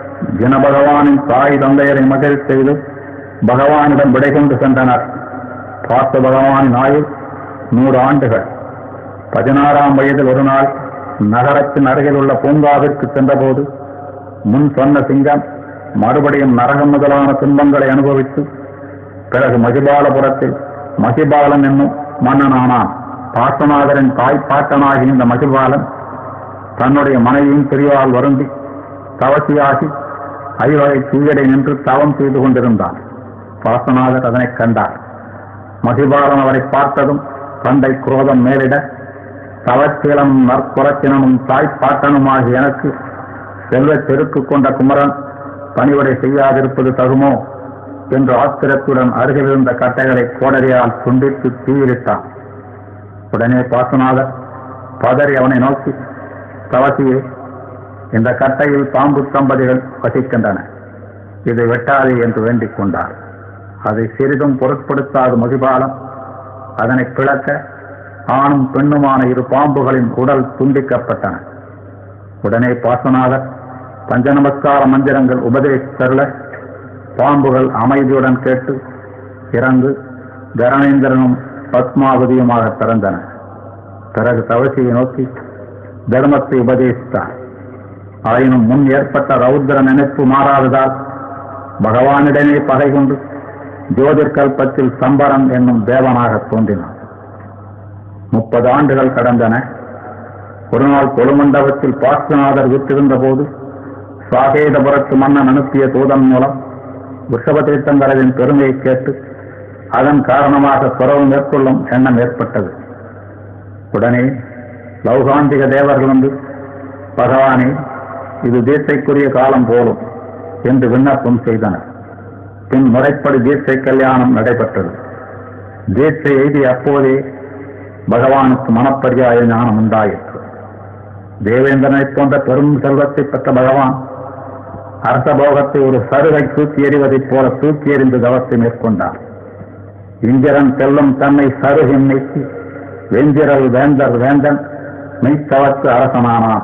ஜனபகவானின் தாய் தந்தையரை மகிழ் செய்து பகவானிடம் விடை கொண்டு சென்றனர் பார்த்த பகவானின் ஆயுள் நூறு ஆண்டுகள் பதினாறாம் வயதில் ஒரு நாள் நகரத்தின் அருகில் உள்ள பூங்காவிற்கு சென்றபோது முன் சொன்ன சிங்கம் மறுபடியும் நரகம் முதலான துன்பங்களை அனுபவித்து பிறகு மகிபாலபுரத்தில் மகிபாலன் என்னும் மன்னனானான் பாசநாதரின் தாய் பாட்டனாகி இந்த மகிபாலன் தன்னுடைய மனைவியின் பிரிவால் வருந்தி தவசியாகி ஐவகை தீயடை நின்று தவம் செய்து கொண்டிருந்தான் பாசநாதர் அதனைக் கண்டார் மகிபாலன் அவரை பார்த்ததும் தந்தை குரோதம் மேலிட தவச்சீலமும் நற்புறத்தினமும் தாய்ப்பாட்டனுமாகி எனக்கு செல்வச் செருக்கு கொண்ட குமரன் பணிவிடை செய்யாதிருப்பது தகுமோ என்று ஆத்திரத்துடன் அருகிலிருந்த கட்டைகளை கோடரியால் துண்டித்து தீயிலிட்டான் உடனே பாசநாதர் பதறி அவனை நோக்கி தவசியே இந்த கட்டையில் பாம்பு தம்பதிகள் வசிக்கின்றன இதை வெட்டாதே என்று வேண்டிக் கொண்டார் அதை சிறிதும் பொருட்படுத்தாத மகிபாலம் அதனை பிளக்க ஆணும் பெண்ணுமான இரு பாம்புகளின் உடல் துண்டிக்கப்பட்டன உடனே பாசநாதர் பஞ்ச நமஸ்கார மந்திரங்கள் உபதேசித்தருள பாம்புகள் அமைதியுடன் கேட்டு இறந்து தரணேந்திரனும் பத்மாவதியுமாக பிறந்தன பிறகு தவசியை நோக்கி தர்மத்தை உபதேசித்தார் ஆயினும் முன் ஏற்பட்ட ரௌத்ர நினைப்பு மாறாததால் பகவானிடமே பகை கொண்டு ஜோதிர்கல்பத்தில் சம்பரன் என்னும் தேவனாக தோன்றினான் முப்பது ஆண்டுகள் கடந்தன ஒரு நாள் கொலுமண்டபத்தில் பாஸ்வநாதர் விட்டிருந்த போது சாகேதபுரத்து மன்னன் அனுப்பிய தூதன் மூலம் ரிஷப தீர்த்தங்கரவின் பெருமையை கேட்டு அதன் காரணமாக துறவு மேற்கொள்ளும் எண்ணம் ஏற்பட்டது உடனே லௌகாந்திக தேவர்கள் வந்து பகவானே இது தீட்சைக்குரிய காலம் போலும் என்று விண்ணப்பம் செய்தனர் பின் முறைப்படி தீட்சை கல்யாணம் நடைபெற்றது தீட்சை எய்தி அப்போதே பகவானுக்கு மனப்பரியாய ஞானம் உண்டாயிற்று தேவேந்திரனைப் போன்ற பெரும் செல்வத்தை பெற்ற பகவான் அரசபோகத்தை ஒரு சருகை தூக்கி எறிவதைப் போல தூக்கி எறிந்து தவத்தை மேற்கொண்டார் இந்திரன் செல்லும் தன்னை சருகின் நீக்கி வெஞ்சிரல் வேந்தர் வேந்தன் மெய்த்தவத்து அரசனானான்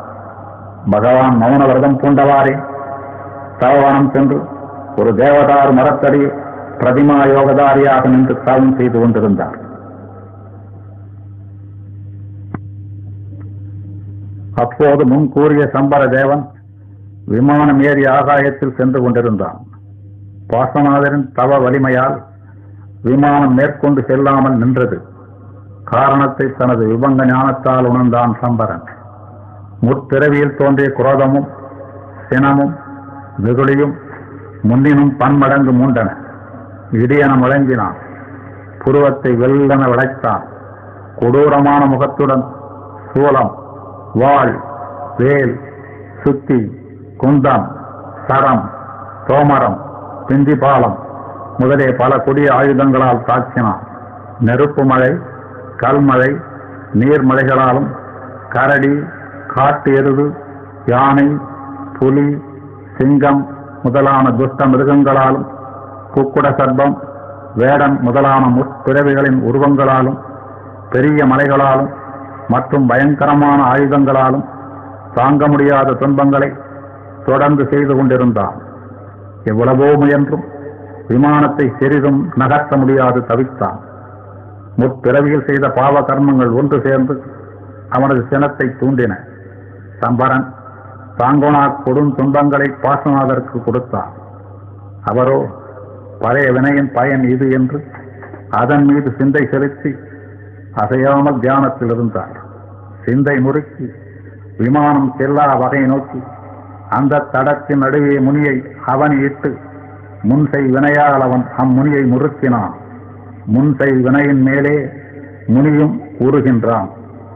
பகவான் மௌன விரதம் பூண்டவாறே தவவனம் சென்று ஒரு தேவதார் மரத்தடி பிரதிமா யோகதாரியாக நின்று தவம் செய்து கொண்டிருந்தார் அப்போது முன் கூறிய சம்பர தேவன் விமானம் ஏறி ஆகாயத்தில் சென்று கொண்டிருந்தான் பாசநாதரின் தவ வலிமையால் விமானம் மேற்கொண்டு செல்லாமல் நின்றது காரணத்தை தனது விபங்க ஞானத்தால் உணர்ந்தான் சம்பரன் முற்பிறவியில் தோன்றிய குரோதமும் சினமும் வெகுளியும் முன்னினும் பன்மடங்கு மூண்டன இடியென முழங்கினான் புருவத்தை வெள்ளென விளைத்தான் கொடூரமான முகத்துடன் சூலம் வாள் வேல் சுத்தி குந்தம் சரம் தோமரம் பிந்திபாலம் முதலிய பல கொடிய ஆயுதங்களால் தாக்கினான் நெருப்பு மழை கல்மழை நீர்மலைகளாலும் கரடி காட்டு எருது யானை புலி சிங்கம் முதலான துஷ்ட மிருகங்களாலும் குக்குட சர்ப்பம் வேடன் முதலான முற்பிறவிகளின் உருவங்களாலும் பெரிய மலைகளாலும் மற்றும் பயங்கரமான ஆயுதங்களாலும் தாங்க முடியாத துன்பங்களை தொடர்ந்து செய்து கொண்டிருந்தான் எவ்வளவோ முயன்றும் விமானத்தை சிறிதும் நகர்த்த முடியாது தவித்தான் முற்பிறவியில் செய்த பாவ கர்மங்கள் ஒன்று சேர்ந்து அவனது சினத்தை தூண்டின சம்பரன் தாங்கோனா கொடும் துன்பங்களை பாசநாதருக்கு கொடுத்தார் அவரோ பழைய வினையின் பயன் இது என்று அதன் மீது சிந்தை செலுத்தி அசையாமல் தியானத்தில் இருந்தார் சிந்தை முறுக்கி விமானம் செல்லா வகை நோக்கி அந்த தடத்தின் நடுவே முனியை அவன் இட்டு முன்சை வினையால் அவன் அம்முனியை முறுக்கினான் முன்சை வினையின் மேலே முனியும் உருகின்றான்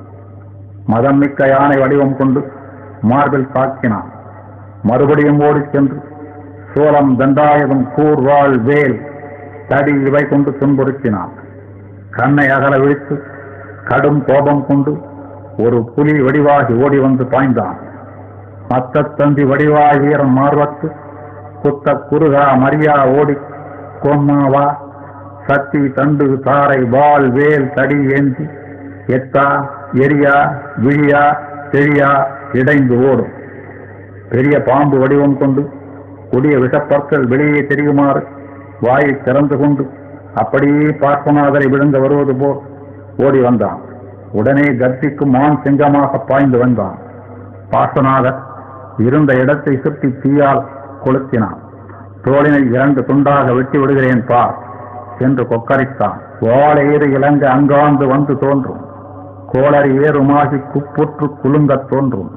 மதம் மிக்க யானை வடிவம் கொண்டு மார்பில் தாக்கினான் மறுபடியும் ஓடிச் சென்று சோளம் தண்டாயுதம் கூர் வாழ் வேல் தடி இவை கொண்டு துன்புறுத்தினான் கண்ணை அகல விழித்து கடும் கோபம் கொண்டு ஒரு புலி வடிவாகி ஓடி வந்து பாய்ந்தான் மத்த தந்தி வடிவாய் வீரம் மார்வத்து குத்த குருகா மரியா ஓடி கோமாவா சத்தி தண்டு தாரை வாள் வேல் தடி ஏந்தி எத்தா எரியா விழியா தெழியா இடைந்து ஓடும் பெரிய பாம்பு வடிவம் கொண்டு கொடிய விஷப்பற்கள் வெளியே தெரியுமாறு வாயை திறந்து கொண்டு அப்படியே பார்ப்பனாதரை விழுங்க வருவது போல் ஓடி வந்தான் உடனே கர்ஜிக்கும் மான் சிங்கமாக பாய்ந்து வந்தான் பாசநாதர் இருந்த இடத்தை சுற்றி தீயால் கொளுத்தினான் தோளினை இரண்டு துண்டாக வெட்டி விடுகிறேன் பார் என்று கொக்கரித்தான் வாழையேறு இளங்க அங்காந்து வந்து தோன்றும் கோளரி ஏறுமாகி குப்புற்று குலுங்கத் தோன்றும்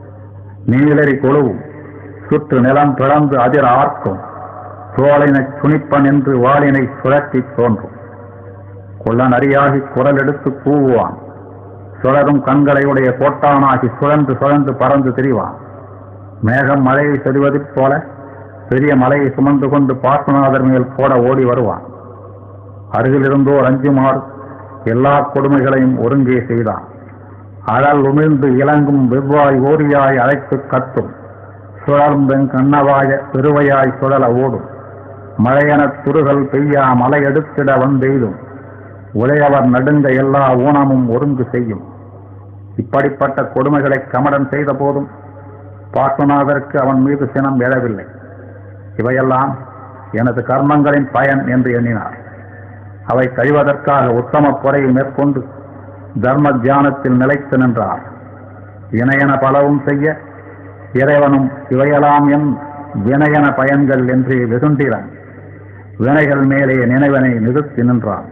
நீலரி கொழுவும் சுற்று நிலம் பிளந்து அதிர ஆர்க்கும் தோளினை துணிப்பன் என்று வாளினை சுழற்றி தோன்றும் கொள்ளன் அறியாகி குரல் எடுத்து கூவுவான் சுழரும் கண்களை உடைய கோட்டானாகி சுழன்று சுழன்று பறந்து திரிவான் மேகம் மழையை செறிவதைப் போல பெரிய மலையை சுமந்து கொண்டு பார்ப்பநாதர் மேல் போட ஓடி வருவான் அருகிலிருந்தோர் அஞ்சுமாறு எல்லா கொடுமைகளையும் ஒருங்கே செய்தான் அழல் உமிழ்ந்து இலங்கும் வெவ்வாய் ஓரியாய் அழைத்து கத்தும் சுழர்ந்தெங் கண்ணவாய பெருவையாய் சுழல ஓடும் மழையெனத் துருகல் பெய்யா மலை எடுத்திட வந்தெய்தும் உடையவர் நடுங்க எல்லா ஊனமும் ஒருங்கு செய்யும் இப்படிப்பட்ட கொடுமைகளை கமடன் செய்த போதும் பார்ப்பனாதற்கு அவன் மீது சினம் எழவில்லை இவையெல்லாம் எனது கர்மங்களின் பயன் என்று எண்ணினார் அவை கழிவதற்காக உத்தம பொறையை மேற்கொண்டு தர்ம தியானத்தில் நிலைத்து நின்றார் இணையன பலவும் செய்ய இறைவனும் இவையெல்லாம் என் வினையன பயன்கள் என்று வெகுண்டிரன் வினைகள் மேலே நினைவனை நிறுத்தி நின்றான்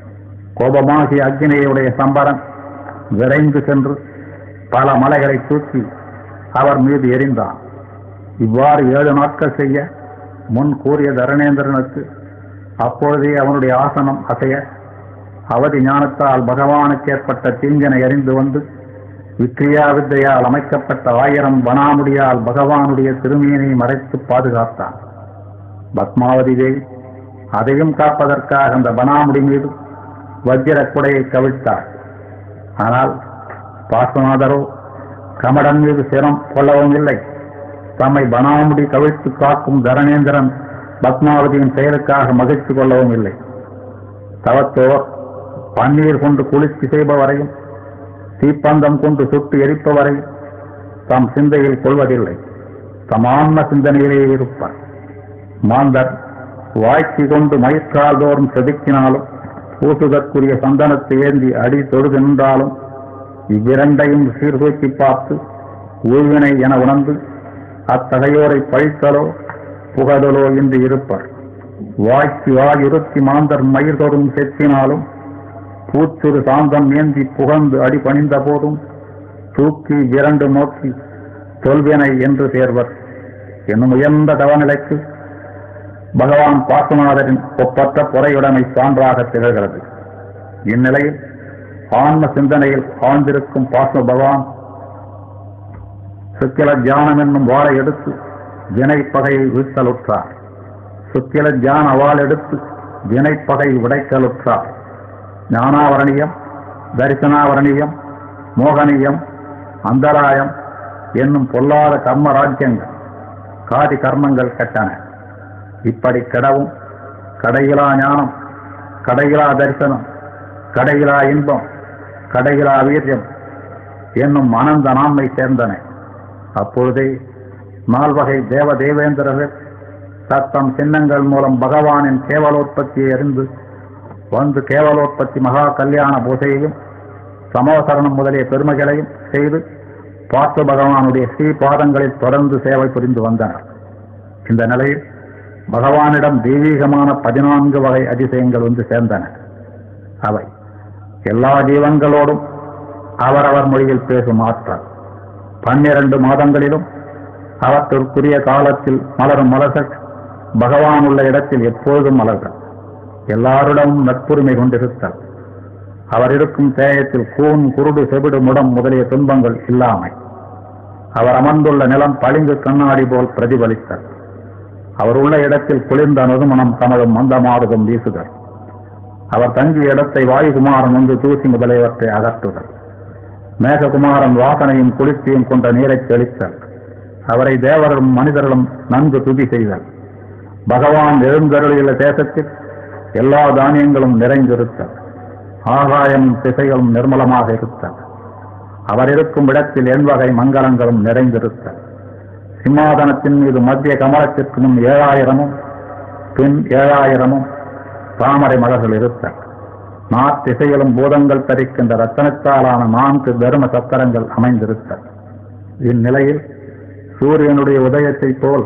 கோபமாகி அக்னியுடைய சம்பரன் விரைந்து சென்று பல மலைகளை தூக்கி அவர் மீது எரிந்தான் இவ்வாறு ஏழு நாட்கள் செய்ய முன் கூறிய தரணேந்திரனுக்கு அப்பொழுதே அவனுடைய ஆசனம் அசைய அவதி ஞானத்தால் பகவானுக்கு ஏற்பட்ட தீங்கனை அறிந்து வந்து விக்ரியா வித்தையால் அமைக்கப்பட்ட ஆயிரம் வனாமுடியால் பகவானுடைய திருமீனை மறைத்து பாதுகாத்தான் பத்மாவதி தேவி அதையும் காப்பதற்காக அந்த பனாமுடி மீது வஜ்ர குடையை கவிழ்த்தார் ஆனால் பாசநாதரோ கமடன் மீது சிரம் கொள்ளவும் இல்லை தம்மை பனாமுடி கவிழ்த்து காக்கும் தரணேந்திரன் பத்மாவதியின் செயலுக்காக மகிழ்ச்சி கொள்ளவும் இல்லை தவத்தோர் பன்னீர் கொண்டு குளிர்ச்சி செய்பவரையும் தீப்பந்தம் கொண்டு சுட்டு எரிப்பவரை தம் சிந்தையில் கொள்வதில்லை தம் ஆன்ம சிந்தனையிலேயே இருப்பார் மாந்தர் வாய்ச்சி கொண்டு மயிற்றால் தோறும் செதுக்கினாலும் பூசுதற்குரிய சந்தனத்தை ஏந்தி அடி தொழுது நின்றாலும் இவ்விரண்டையும் சீர்தூக்கி பார்த்து ஊழ்வினை என உணர்ந்து அத்தகையோரை பழித்தலோ புகழலோ இன்றி இருப்பர் வாய்க்கு வாயுறுத்தி மாந்தர் மயிர் தொடும் செத்தினாலும் பூச்சுரு சாந்தம் ஏந்தி புகழ்ந்து அடி பணிந்த போதும் தூக்கி விரண்டு நோக்கி தொல்வினை என்று சேர்வர் என்னும் உயர்ந்த தவநிலைக்கு பகவான் பாசுநாதரின் ஒப்பற்ற பொறையுடைமை சான்றாக திகழ்கிறது இந்நிலையில் ஆன்ம சிந்தனையில் ஆழ்ந்திருக்கும் பாஸ்ம பகவான் சுக்கில தியானம் என்னும் வாளை எடுத்து வினைப்பகையை வீழ்த்தலுற்றார் சுக்கில தியான வாள் எடுத்து வினைப்பகை உடைக்கலுற்றார் ஞானாவரணியம் தரிசனாவரணியம் மோகனியம் அந்தராயம் என்னும் பொல்லாத கர்ம ராஜ்யங்கள் காதி கர்மங்கள் கெட்டன இப்படி கெடவும் கடையிலா ஞானம் கடையிலா தரிசனம் கடையிலா இன்பம் கடையிலா வீரியம் என்னும் அனந்த நான்மை சேர்ந்தன அப்பொழுதே நால்வகை தேவ தேவேந்திரர்கள் தத்தம் சின்னங்கள் மூலம் பகவானின் கேவலோற்பத்தியை அறிந்து வந்து கேவலோற்பத்தி மகா கல்யாண பூஜையையும் சமோசரணம் முதலிய பெருமைகளையும் செய்து பார்த்த பகவானுடைய ஸ்ரீ பாதங்களில் தொடர்ந்து சேவை புரிந்து வந்தனர் இந்த நிலையில் பகவானிடம் தெய்வீகமான பதினான்கு வகை அதிசயங்கள் வந்து சேர்ந்தன அவை எல்லா ஜீவன்களோடும் அவரவர் மொழியில் பேசும் ஆற்றல் பன்னிரண்டு மாதங்களிலும் அவற்றிற்குரிய காலத்தில் மலரும் மலர்கள் பகவான் உள்ள இடத்தில் எப்பொழுதும் மலர்கள் எல்லாரிடமும் நட்புரிமை கொண்டிருத்தல் அவர் இருக்கும் தேயத்தில் கூன் குருடு செவிடு முடம் முதலிய துன்பங்கள் இல்லாமை அவர் அமர்ந்துள்ள நிலம் பளிங்கு கண்ணாடி போல் பிரதிபலித்தல் அவர் உள்ள இடத்தில் குளிர்ந்த நறுமணம் தமது மந்தமாறுதும் வீசுதல் அவர் தங்கிய இடத்தை வாயுகுமாரன் வந்து தூசி முதலியவற்றை அகற்றுதல் மேககுமாரன் வாசனையும் குளிர்ச்சியும் கொண்ட நீரை தெளித்தல் அவரை தேவரும் மனிதர்களும் நன்கு துதி செய்தல் பகவான் எழுந்தருளியுள்ள தேசத்தில் எல்லா தானியங்களும் நிறைந்திருத்தல் ஆகாயமும் திசைகளும் நிர்மலமாக இருத்தல் அவர் இருக்கும் இடத்தில் எண்வகை மங்களங்களும் நிறைந்திருத்தல் சிம்மாதனத்தின் மீது மத்திய கமலத்திற்கு முன் ஏழாயிரமும் பின் ஏழாயிரமும் தாமரை மலர்கள் இருத்தல் நாத்திசையிலும் பூதங்கள் தரிக்கின்ற ரத்தனத்தாலான நான்கு தர்ம சக்கரங்கள் அமைந்திருத்தல் இந்நிலையில் சூரியனுடைய உதயத்தைப் போல்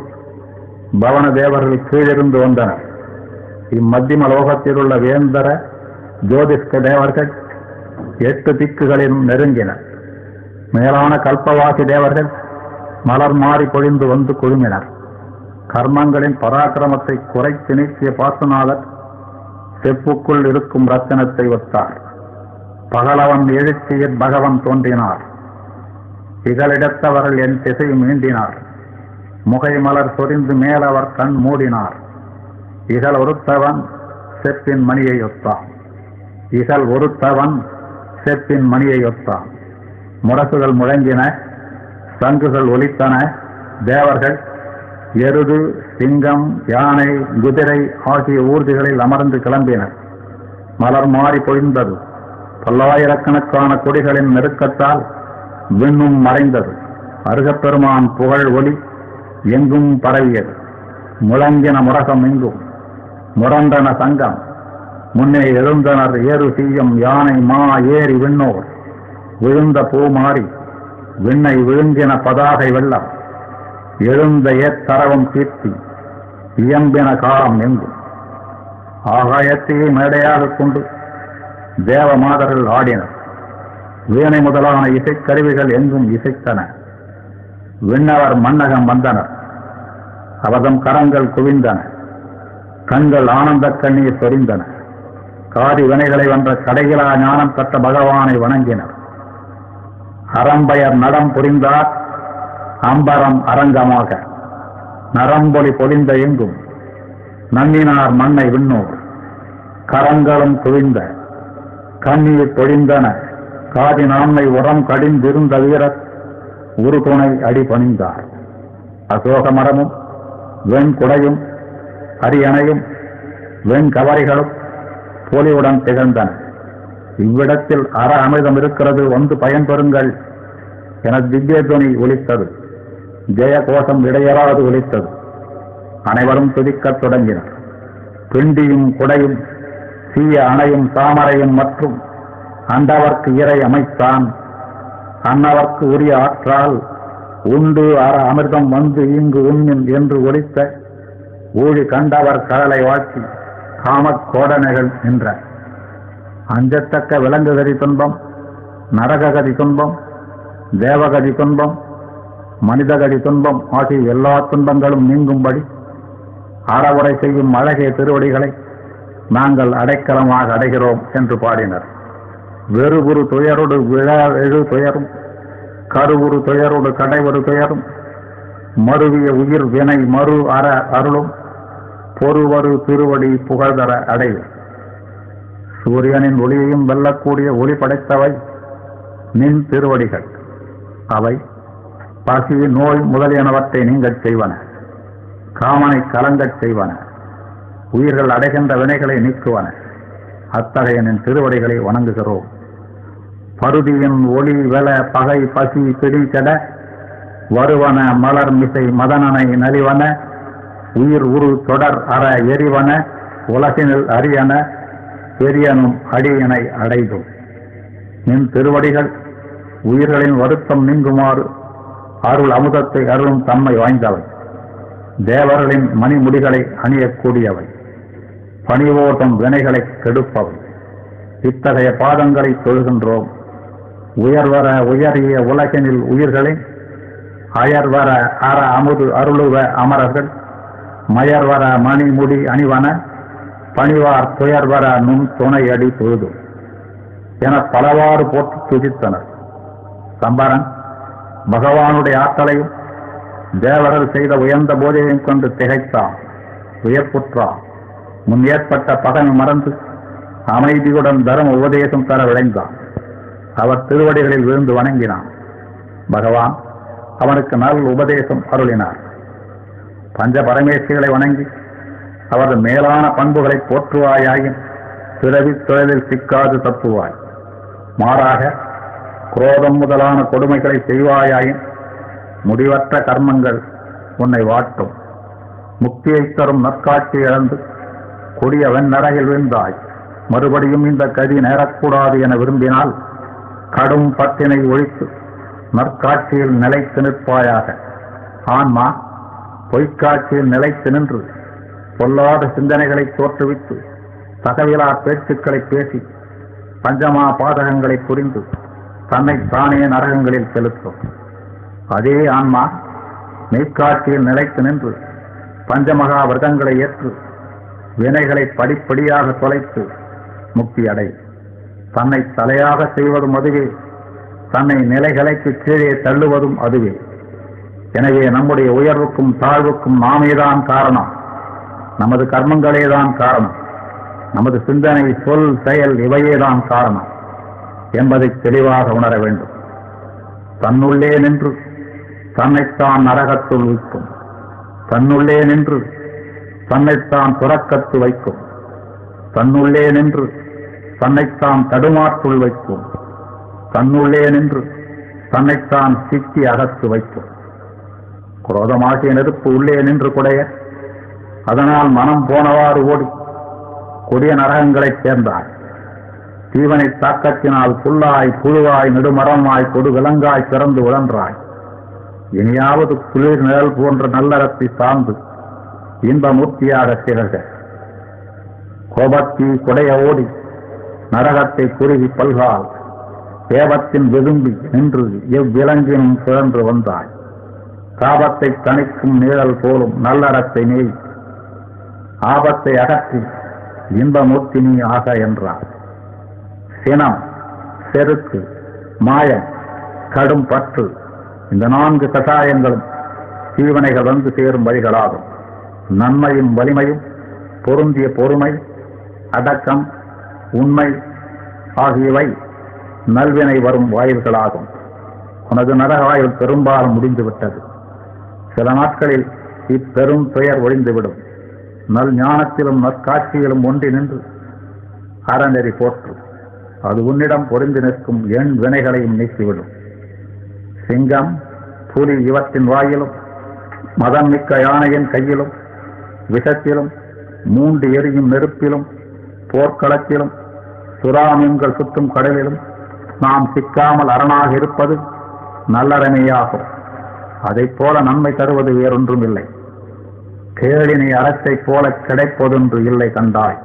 பவன தேவர்கள் கீழிருந்து வந்தனர் இம்மத்திம லோகத்தில் உள்ள வேந்தர ஜோதிஷ்க தேவர்கள் எட்டு திக்குகளிலும் நெருங்கினர் மேலான கல்பவாசி தேவர்கள் மலர் மாறி பொழிந்து வந்து குழுமினர் கர்மங்களின் பராக்கிரமத்தை குறைத்து நீக்கிய பாசுநாதர் செப்புக்குள் இருக்கும் ரத்தினத்தை ஒத்தார் பகலவன் எழுச்சியில் பகவன் தோன்றினார் இகலிடத்தவர்கள் என் திசை மீண்டினார் முகை மலர் சொரிந்து மேலவர் கண் மூடினார் இகல் ஒருத்தவன் செப்பின் மணியை ஒத்தான் இகல் ஒருத்தவன் செப்பின் மணியை ஒத்தான் முரசுகள் முழங்கின சங்குகள் ஒலித்தன தேவர்கள் எருது சிங்கம் யானை குதிரை ஆகிய ஊர்திகளில் அமர்ந்து கிளம்பினர் மலர் மாறி பொழிந்தது பல்லாயிரக்கணக்கான கொடிகளின் நெருக்கத்தால் விண்ணும் மறைந்தது அருகப்பெருமான் புகழ் ஒளி எங்கும் பரவியது முழங்கின முரகம் எங்கும் முரண்டன சங்கம் முன்னே எழுந்தனர் ஏறு சீயம் யானை மா ஏறி விண்ணோர் விழுந்த பூ மாறி விண்ணை விழுங்கின பதாகை வெள்ளம் எழுந்த ஏத்தரவம் கீர்த்தி இயம்பின காலம் எங்கும் ஆகாயத்தையே மேடையாக கொண்டு தேவ மாதர்கள் ஆடினர் வீணை முதலான இசைக்கருவிகள் எங்கும் இசைத்தன விண்ணவர் மன்னகம் வந்தனர் அவதம் கரங்கள் குவிந்தன கண்கள் ஆனந்த கண்ணீர் சொரிந்தன காதி வினைகளை வென்ற கடைகளா ஞானம் பெற்ற பகவானை வணங்கினர் அறம்பயர் நடம் புரிந்தார் அம்பரம் அரங்கமாக நரம்பொலி பொழிந்த எங்கும் நன்னினார் மண்ணை விண்ணோர் கரங்களும் குவிந்த கண்ணீர் பொழிந்தன காதி நான்மை உரம் கடிந்திருந்த வீரர் ஒரு துணை அடி பணிந்தார் அசோக மரமும் வெண்குடையும் அரியணையும் வெண்கவரிகளும் பொலிவுடன் திகழ்ந்தன இவ்விடத்தில் அற அமிர்தம் இருக்கிறது வந்து பயன்பெறுங்கள் என திவ்யதுனி ஒலித்தது ஜெய கோஷம் இடையறாது ஒலித்தது அனைவரும் துதிக்கத் தொடங்கினர் பிண்டியும் குடையும் சீய அணையும் தாமரையும் மற்றும் அண்டவர்க்கு இறை அமைத்தான் அன்னவர்க்கு உரிய ஆற்றால் உண்டு அற அமிர்தம் வந்து இங்கு உண்மின் என்று ஒலித்த ஊழி கண்டவர் கடலை வாழ்த்தி காமக் கோடனைகள் நின்ற அஞ்சத்தக்க விலங்குகதி துன்பம் நரககதி துன்பம் தேவகதி துன்பம் மனிதகதி துன்பம் ஆகிய எல்லா துன்பங்களும் நீங்கும்படி அறவுரை செய்யும் அழகிய திருவடிகளை நாங்கள் அடைக்கலமாக அடைகிறோம் என்று பாடினர் வெறுகுரு துயரோடு விழா எழு துயரும் கருவுரு துயரோடு கடைவரு துயரும் மருவிய உயிர் வினை மறு அற அருளும் பொறுவரு திருவடி புகழ்தர அடையும் சூரியனின் ஒளியையும் வெல்லக்கூடிய ஒளி படைத்தவை நின் திருவடிகள் அவை பசி நோய் முதலியனவற்றை நீங்கச் செய்வன காமனை கலங்கச் செய்வன உயிர்கள் அடைகின்ற வினைகளை நீக்குவன அத்தகைய நின் திருவடிகளை வணங்குகிறோம் பருதியின் ஒளி வெல பகை பசி பிடி கெட வருவன மலர் மிசை மதனனை நலிவன உயிர் உரு தொடர் அற எரிவன உலகினில் அரியன பெரியனும் அடியனை அடைதும் நின் திருவடிகள் உயிர்களின் வருத்தம் நீங்குமாறு அருள் அமுதத்தை அருளும் தன்மை வாய்ந்தவை தேவர்களின் மணிமுடிகளை அணியக்கூடியவை பணிவோட்டம் வினைகளை கெடுப்பவை இத்தகைய பாதங்களை தொழுகின்றோம் உயர்வர உயரிய உலகினில் உயிர்களை அயர்வர அற அமுது அருளுவ அமரர்கள் மயர்வர மணிமுடி அணிவன பணிவார் துயர்வர நுண் துணை அடி தொழுதும் என பலவாறு போட்டு துதித்தனர் சம்பரன் பகவானுடைய ஆற்றலையும் தேவரர் செய்த உயர்ந்த போதையையும் கொண்டு திகைத்தான் உயர்ப்புற்றான் முன் ஏற்பட்ட பகமை மறந்து அமைதியுடன் தர்ம உபதேசம் தர விளைந்தான் அவர் திருவடிகளில் விழுந்து வணங்கினான் பகவான் அவனுக்கு நல் உபதேசம் அருளினார் பஞ்ச பரமேசிகளை வணங்கி அவரது மேலான பண்புகளை போற்றுவாயாயின் பிறவி தொழிலில் சிக்காது தப்புவாய் மாறாக குரோதம் முதலான கொடுமைகளை செய்வாயாயின் முடிவற்ற கர்மங்கள் உன்னை வாட்டும் முக்தியை தரும் நற்காட்சி இழந்து கொடிய வெண்ணரகில் விழுந்தாய் மறுபடியும் இந்த கதி நேரக்கூடாது என விரும்பினால் கடும் பத்தினை ஒழித்து நற்காட்சியில் நிலைத்து நிற்பாயாக ஆன்மா பொய்க்காட்சியில் நிலைத்து நின்று பொல்லாத சிந்தனைகளை தோற்றுவித்து தகவிலா பேச்சுக்களை பேசி பஞ்சமா பாதகங்களை புரிந்து தன்னை தானே நரகங்களில் செலுத்தும் அதே ஆன்மா மெய்க்காட்சியில் நிலைத்து நின்று பஞ்சமகா விரதங்களை ஏற்று வினைகளை படிப்படியாக தொலைத்து முக்தி அடை தன்னை தலையாக செய்வதும் அதுவே தன்னை நிலைகளுக்கு கீழே தள்ளுவதும் அதுவே எனவே நம்முடைய உயர்வுக்கும் தாழ்வுக்கும் நாமேதான் காரணம் நமது கர்மங்களேதான் காரணம் நமது சிந்தனை சொல் செயல் இவையேதான் காரணம் என்பதை தெளிவாக உணர வேண்டும் தன்னுள்ளே நின்று தன்னைத்தான் நரகத்துள் வைக்கும் தன்னுள்ளே நின்று தன்னைத்தான் துறக்கத்து வைக்கும் தன்னுள்ளே நின்று தன்னைத்தான் தடுமாற்றுள் வைக்கும் தன்னுள்ளே நின்று தன்னைத்தான் சிக்கி அகத்து வைக்கும் குரோதமாகிய நெருப்பு உள்ளே நின்று குடைய அதனால் மனம் போனவாறு ஓடி கொடிய நரகங்களைச் சேர்ந்தார் தீவனை தாக்கத்தினால் புல்லாய் புழுவாய் நெடுமரமாய் கொடு விலங்காய் பிறந்து உழன்றாய் இனியாவது குளிர் நிழல் போன்ற நல்லறத்தை சார்ந்து இன்பமூர்த்தியாக திகழ்க கோபத்தி குடைய ஓடி நரகத்தை குறுகி பல்கால் தேவத்தின் விரும்பி நின்று எவ்விலங்கினும் சுழன்று வந்தாய் தாபத்தை தணிக்கும் நிழல் போலும் நல்லறத்தை நெய் ஆபத்தை அகற்றி இன்பமூர்த்தி நீ ஆக என்றார் சினம் செருக்கு மாயம் கடும் பற்று இந்த நான்கு கஷாயங்களும் தீவனைகள் வந்து சேரும் வழிகளாகும் நன்மையும் வலிமையும் பொருந்திய பொறுமை அடக்கம் உண்மை ஆகியவை நல்வினை வரும் வாயில்களாகும் உனது நரக வாயில் பெரும்பாலும் முடிந்துவிட்டது சில நாட்களில் இப்பெரும் துயர் ஒழிந்துவிடும் நல் ஞானத்திலும் நற்காட்சியிலும் ஒன்றி நின்று அறநெறி போற்று அது உன்னிடம் பொருந்தி நிற்கும் எண் வினைகளையும் நீக்கிவிடும் சிங்கம் புலி இவற்றின் வாயிலும் மதம் மிக்க யானையின் கையிலும் விஷத்திலும் மூண்டு எரியும் நெருப்பிலும் போர்க்களத்திலும் சுறாமீன்கள் சுற்றும் கடலிலும் நாம் சிக்காமல் அரணாக இருப்பது நல்லறமையாகும் அதைப் போல நன்மை தருவது வேறொன்றும் இல்லை கேளினை அறத்தைப் போல கிடைப்பதொன்று இல்லை கண்டாய்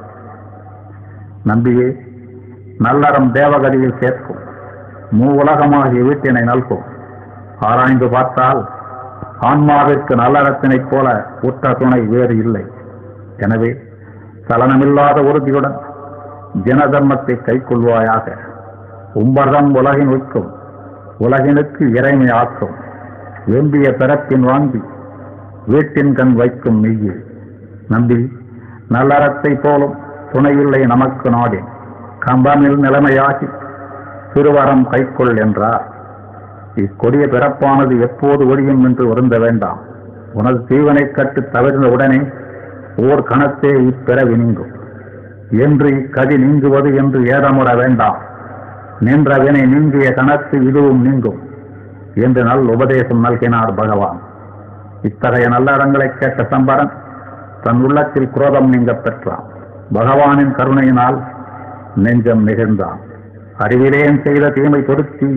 நம்பியே நல்லறம் தேவகதியில் சேர்க்கும் மூ உலகமாகிய வீட்டினை நல்கும் ஆராய்ந்து பார்த்தால் ஆன்மாவிற்கு நல்லறத்தினைப் போல உற்ற துணை வேறு இல்லை எனவே சலனமில்லாத உறுதியுடன் ஜனதர்மத்தை கைக்கொள்வாயாக உம்பர்தம் உலகின் உய்க்கும் உலகினுக்கு இறைமை ஆக்கும் வெம்பிய பிறப்பின் வாங்கி வீட்டின் கண் வைக்கும் மெய்யே நம்பி நல்லறத்தை போலும் துணையில்லை நமக்கு நாடின் கம்பனில் நிலைமையாகி திருவரம் கைக்கொள் என்றார் இக்கொடிய பிறப்பானது எப்போது ஒழியும் என்று வருந்த வேண்டாம் உனது தீவனை கட்டு தவிர்ந்த உடனே ஓர் கணத்தே இப்பிறவி நீங்கும் என்று இக்கதி நீங்குவது என்று ஏதமுட வேண்டாம் நின்ற வினை நீங்கிய கணத்து இதுவும் நீங்கும் என்று நல் உபதேசம் நல்கினார் பகவான் இத்தகைய நல்லறங்களை கேட்ட சம்பரன் தன் உள்ளத்தில் குரோதம் நீங்க பெற்றான் பகவானின் கருணையினால் நெஞ்சம் நிகழ்ந்தான் அறிவிலேன் செய்த தீமை பொருத்தி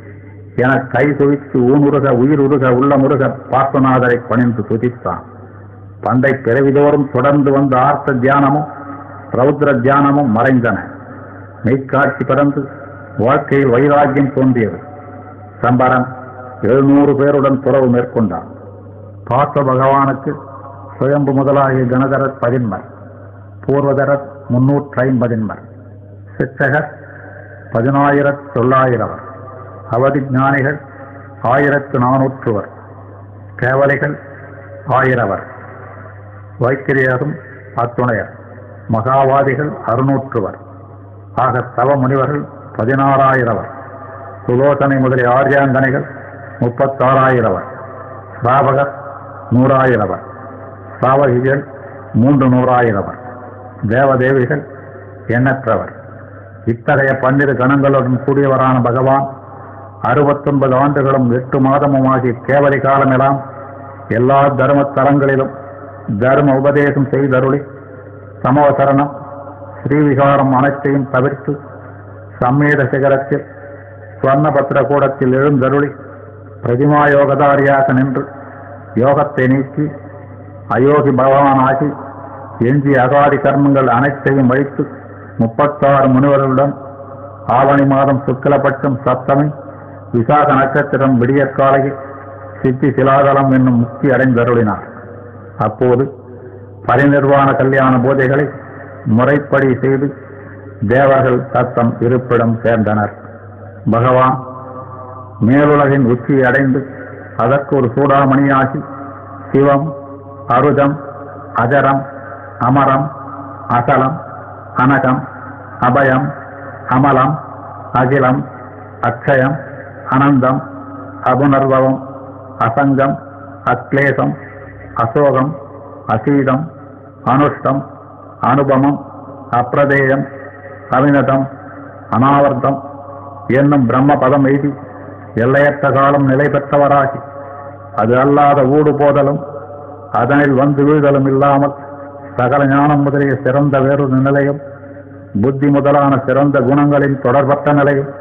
என கை குவித்து ஊனுருக உயிர் உருக உள்ளமுருக பார்ப்பநாதரை பணிந்து துதித்தான் பண்டை பிறவிதோறும் தொடர்ந்து வந்த ஆர்த்த தியானமும் ரௌத்ர தியானமும் மறைந்தன மெய்க்காட்சி பிறந்து வாழ்க்கையில் வைராக்கியம் தோன்றியது சம்பரன் எழுநூறு பேருடன் துறவு மேற்கொண்டான் பார்த்த பகவானுக்கு சுயம்பு முதலாகிய கணதரர் பதின்மர் பூர்வதரர் முன்னூற்றி ஐம்பதின்மர் சித்தகர் பதினாயிரத்து தொள்ளாயிரவர் அவதி ஞானிகள் ஆயிரத்து நானூற்றுவர் கேவலைகள் ஆயிரவர் வைக்கிரியரும் அத்துணையர் மகாவாதிகள் அறுநூற்றுவர் ஆக தவ முனிவர்கள் பதினாறாயிரவர் சுலோசனை முதலிய ஆர்யாங்கனைகள் முப்பத்தாறாயிரவர் ஸ்ராவகர் நூறாயிரவர் ஸ்ராவகிகள் மூன்று நூறாயிரவர் தேவதேவிகள் எண்ணற்றவர் இத்தகைய பன்னிரு கணங்களுடன் கூடியவரான பகவான் அறுபத்தொன்பது ஆண்டுகளும் எட்டு மாதமுமாகிய கேவலி காலமெல்லாம் எல்லா தர்ம தலங்களிலும் தர்ம உபதேசம் செய்தருளி சமவசரணம் ஸ்ரீவிகாரம் அனைத்தையும் தவிர்த்து சம்மேத சிகரத்தில் ஸ்வர்ணபத்திர கூடத்தில் எழுந்தருளி பிரதிமா யோகதாரியாக நின்று யோகத்தை நீக்கி அயோகி பகவானாகி எஞ்சிய அகாதி கர்மங்கள் அனைத்தையும் வைத்து முப்பத்தாறு முனிவர்களுடன் ஆவணி மாதம் சுக்கிலபட்சம் சப்தமி விசாக நட்சத்திரம் விடியற்காலையில் சித்தி சிலாதலம் என்னும் முக்தி அடைந்தருளினார் அப்போது பரிநிர்வாண கல்யாண பூஜைகளை முறைப்படி செய்து தேவர்கள் தத்தம் இருப்பிடம் சேர்ந்தனர் பகவான் மேலுலகின் உச்சியை அடைந்து அதற்கு ஒரு சூடாமணியாகி சிவம் அருதம் அஜரம் அமரம் அசலம் அனகம் அபயம் அமலம் அகிலம் அக்ஷயம் அனந்தம் அபுனர்வம் அசங்கம் அக்லேசம் அசோகம் அசீதம் அனுஷ்டம் அனுபமம் அப்பிரதேயம் அவினதம் அனாவர்த்தம் என்னும் பிரம்ம பதம் எய்தி எல்லையற்ற காலம் நிலை பெற்றவராகி அது அல்லாத ஊடு போதலும் அதனில் வந்து வீழ்தலும் இல்லாமல் சகல ஞானம் முதலிய சிறந்த வேறொரு நிலையும் புத்தி முதலான சிறந்த குணங்களின் தொடர்பற்ற நிலையும்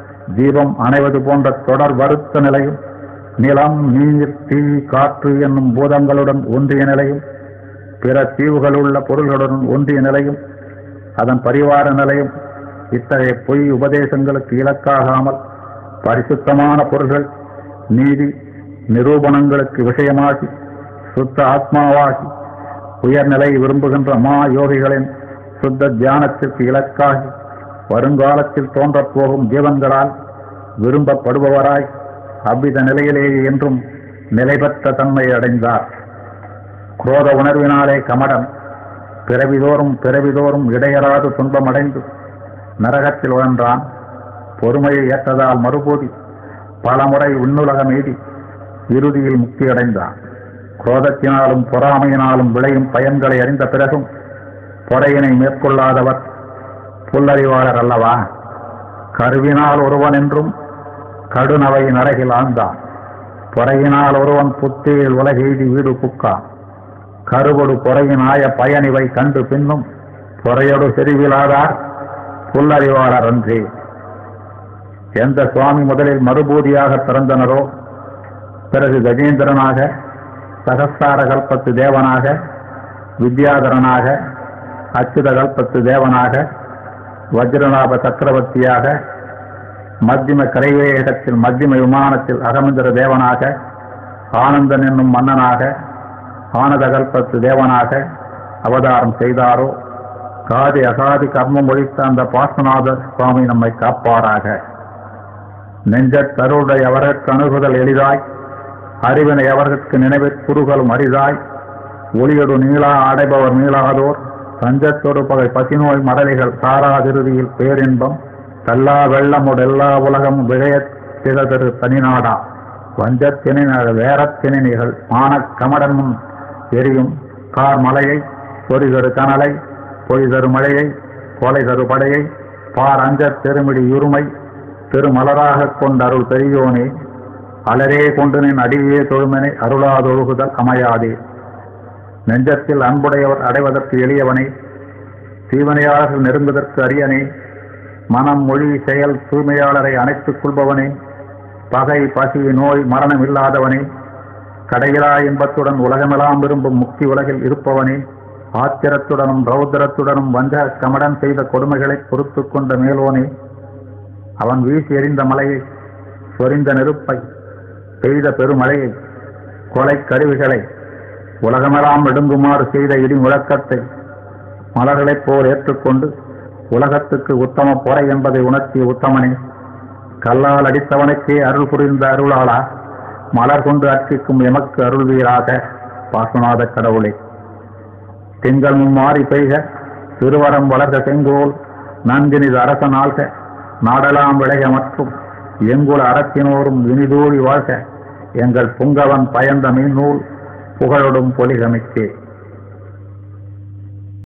தீபம் அணைவது போன்ற தொடர் வருத்த நிலையும் நிலம் நீர் தீ காற்று என்னும் பூதங்களுடன் ஒன்றிய நிலையும் பிற தீவுகளுள்ள பொருள்களுடன் ஒன்றிய நிலையும் அதன் பரிவார நிலையும் இத்தகைய பொய் உபதேசங்களுக்கு இலக்காகாமல் பரிசுத்தமான பொருள்கள் நீதி நிரூபணங்களுக்கு விஷயமாகி சுத்த ஆத்மாவாகி உயர்நிலை விரும்புகின்ற மா யோகிகளின் சுத்த தியானத்திற்கு இலக்காகி வருங்காலத்தில் தோன்றப் போகும் ஜீவன்களால் விரும்பப்படுபவராய் அவ்வித நிலையிலேயே என்றும் நிலை பெற்ற தன்மை அடைந்தார் குரோத உணர்வினாலே கமடன் பிறவிதோறும் பிறவிதோறும் இடையறாது துன்பமடைந்து நரகத்தில் உழன்றான் பொறுமையை ஏற்றதால் மறுபோதி பலமுறை விண்ணுலகம் எய்தி இறுதியில் முக்தியடைந்தான் குரோதத்தினாலும் பொறாமையினாலும் விளையும் பயன்களை அறிந்த பிறகும் பொறையினை மேற்கொள்ளாதவர் புல்லறிவாளர் அல்லவா கருவினால் ஒருவன் என்றும் கடுநவை நரகில் ஆழ்ந்தான் பொறையினால் ஒருவன் புத்தியில் உலகெய்தி வீடு புக்கான் கருவொடு பொறையினாய பயனிவை கண்டு பின்னும் பொறையொடு செறிவிலாதார் புல்லறிவாளர் அன்றே எந்த சுவாமி முதலில் மறுபூதியாக பிறந்தனரோ பிறகு கஜேந்திரனாக சகஸ்தார கல்பத்து தேவனாக வித்யாதரனாக அச்சுத கல்பத்து தேவனாக வஜ்ரநாப சக்கரவர்த்தியாக மத்தியம கரைவேகத்தில் மத்தியம விமானத்தில் அகமந்திர தேவனாக ஆனந்தன் என்னும் மன்னனாக ஆனத கல்பத்து தேவனாக அவதாரம் செய்தாரோ காதி அகாதி கர்மம் ஒழித்த அந்த பாசநாத சுவாமி நம்மை காப்பாராக நெஞ்சத் தருடைய அவர்கட்கு அணுகுதல் எளிதாய் அறிவினை அவர்கட்கு நினைவிற் குறுகலும் அரிதாய் ஒளியொடு நீளா அடைபவர் நீளாதோர் தஞ்சத்தொடு பகை பசிநோய் மடலைகள் சாராதிருதியில் பேரின்பம் தல்லா வெள்ளமுடெல்லா உலகம் விழையத் திகதரு தனிநாடா வஞ்சத்தினை வேரத்தினைகள் மானக் கமடன் முன் எரியும் கார் மலையை பொறிதரு கனலை பொய்தரு மழையை கொலை தரு படையை பார் அஞ்சத் தெருமிடி உரிமை திருமலராகக் கொண்ட அருள் பெரியோனே அலரே கொண்டு நின் அடியே தொழுமனை அருளாதொழுகுதல் அமையாதே நெஞ்சத்தில் அன்புடையவர் அடைவதற்கு எளியவனே தீவனையாளர்கள் நெருங்குவதற்கு அரியனே மனம் மொழி செயல் தூய்மையாளரை அணைத்துக் கொள்பவனே பகை பசி நோய் மரணம் இல்லாதவனே கடையிலா இன்பத்துடன் உலகமெல்லாம் விரும்பும் முக்தி உலகில் இருப்பவனே ஆத்திரத்துடனும் ரௌத்திரத்துடனும் வஞ்ச கமடன் செய்த கொடுமைகளை பொறுத்து கொண்ட மேலோனே அவன் வீசி எறிந்த மலையை சொரிந்த நெருப்பை பெய்த பெருமழையை கொலை கருவிகளை உலகமெல்லாம் நெடுங்குமாறு செய்த இடி முழக்கத்தை மலர்களைப் போல் ஏற்றுக்கொண்டு உலகத்துக்கு உத்தம பொறை என்பதை உணர்த்திய உத்தமனே கல்லால் அடித்தவனுக்கே அருள் புரிந்த அருளாளா மலர் கொண்டு அர்ச்சிக்கும் எமக்கு அருள்வீராக பாசுநாத கடவுளே திங்கள் மும்மாறி பெய்க திருவரம் வளர்க செங்கோல் நன்கினிது அரச நாள்க நாடலாம் விளைக மற்றும் எங்குல அறத்தினோரும் இனிதூழி வாழ்க எங்கள் புங்கவன் பயந்த மீன் நூல் புகழொடும் பொலிகமிக்கே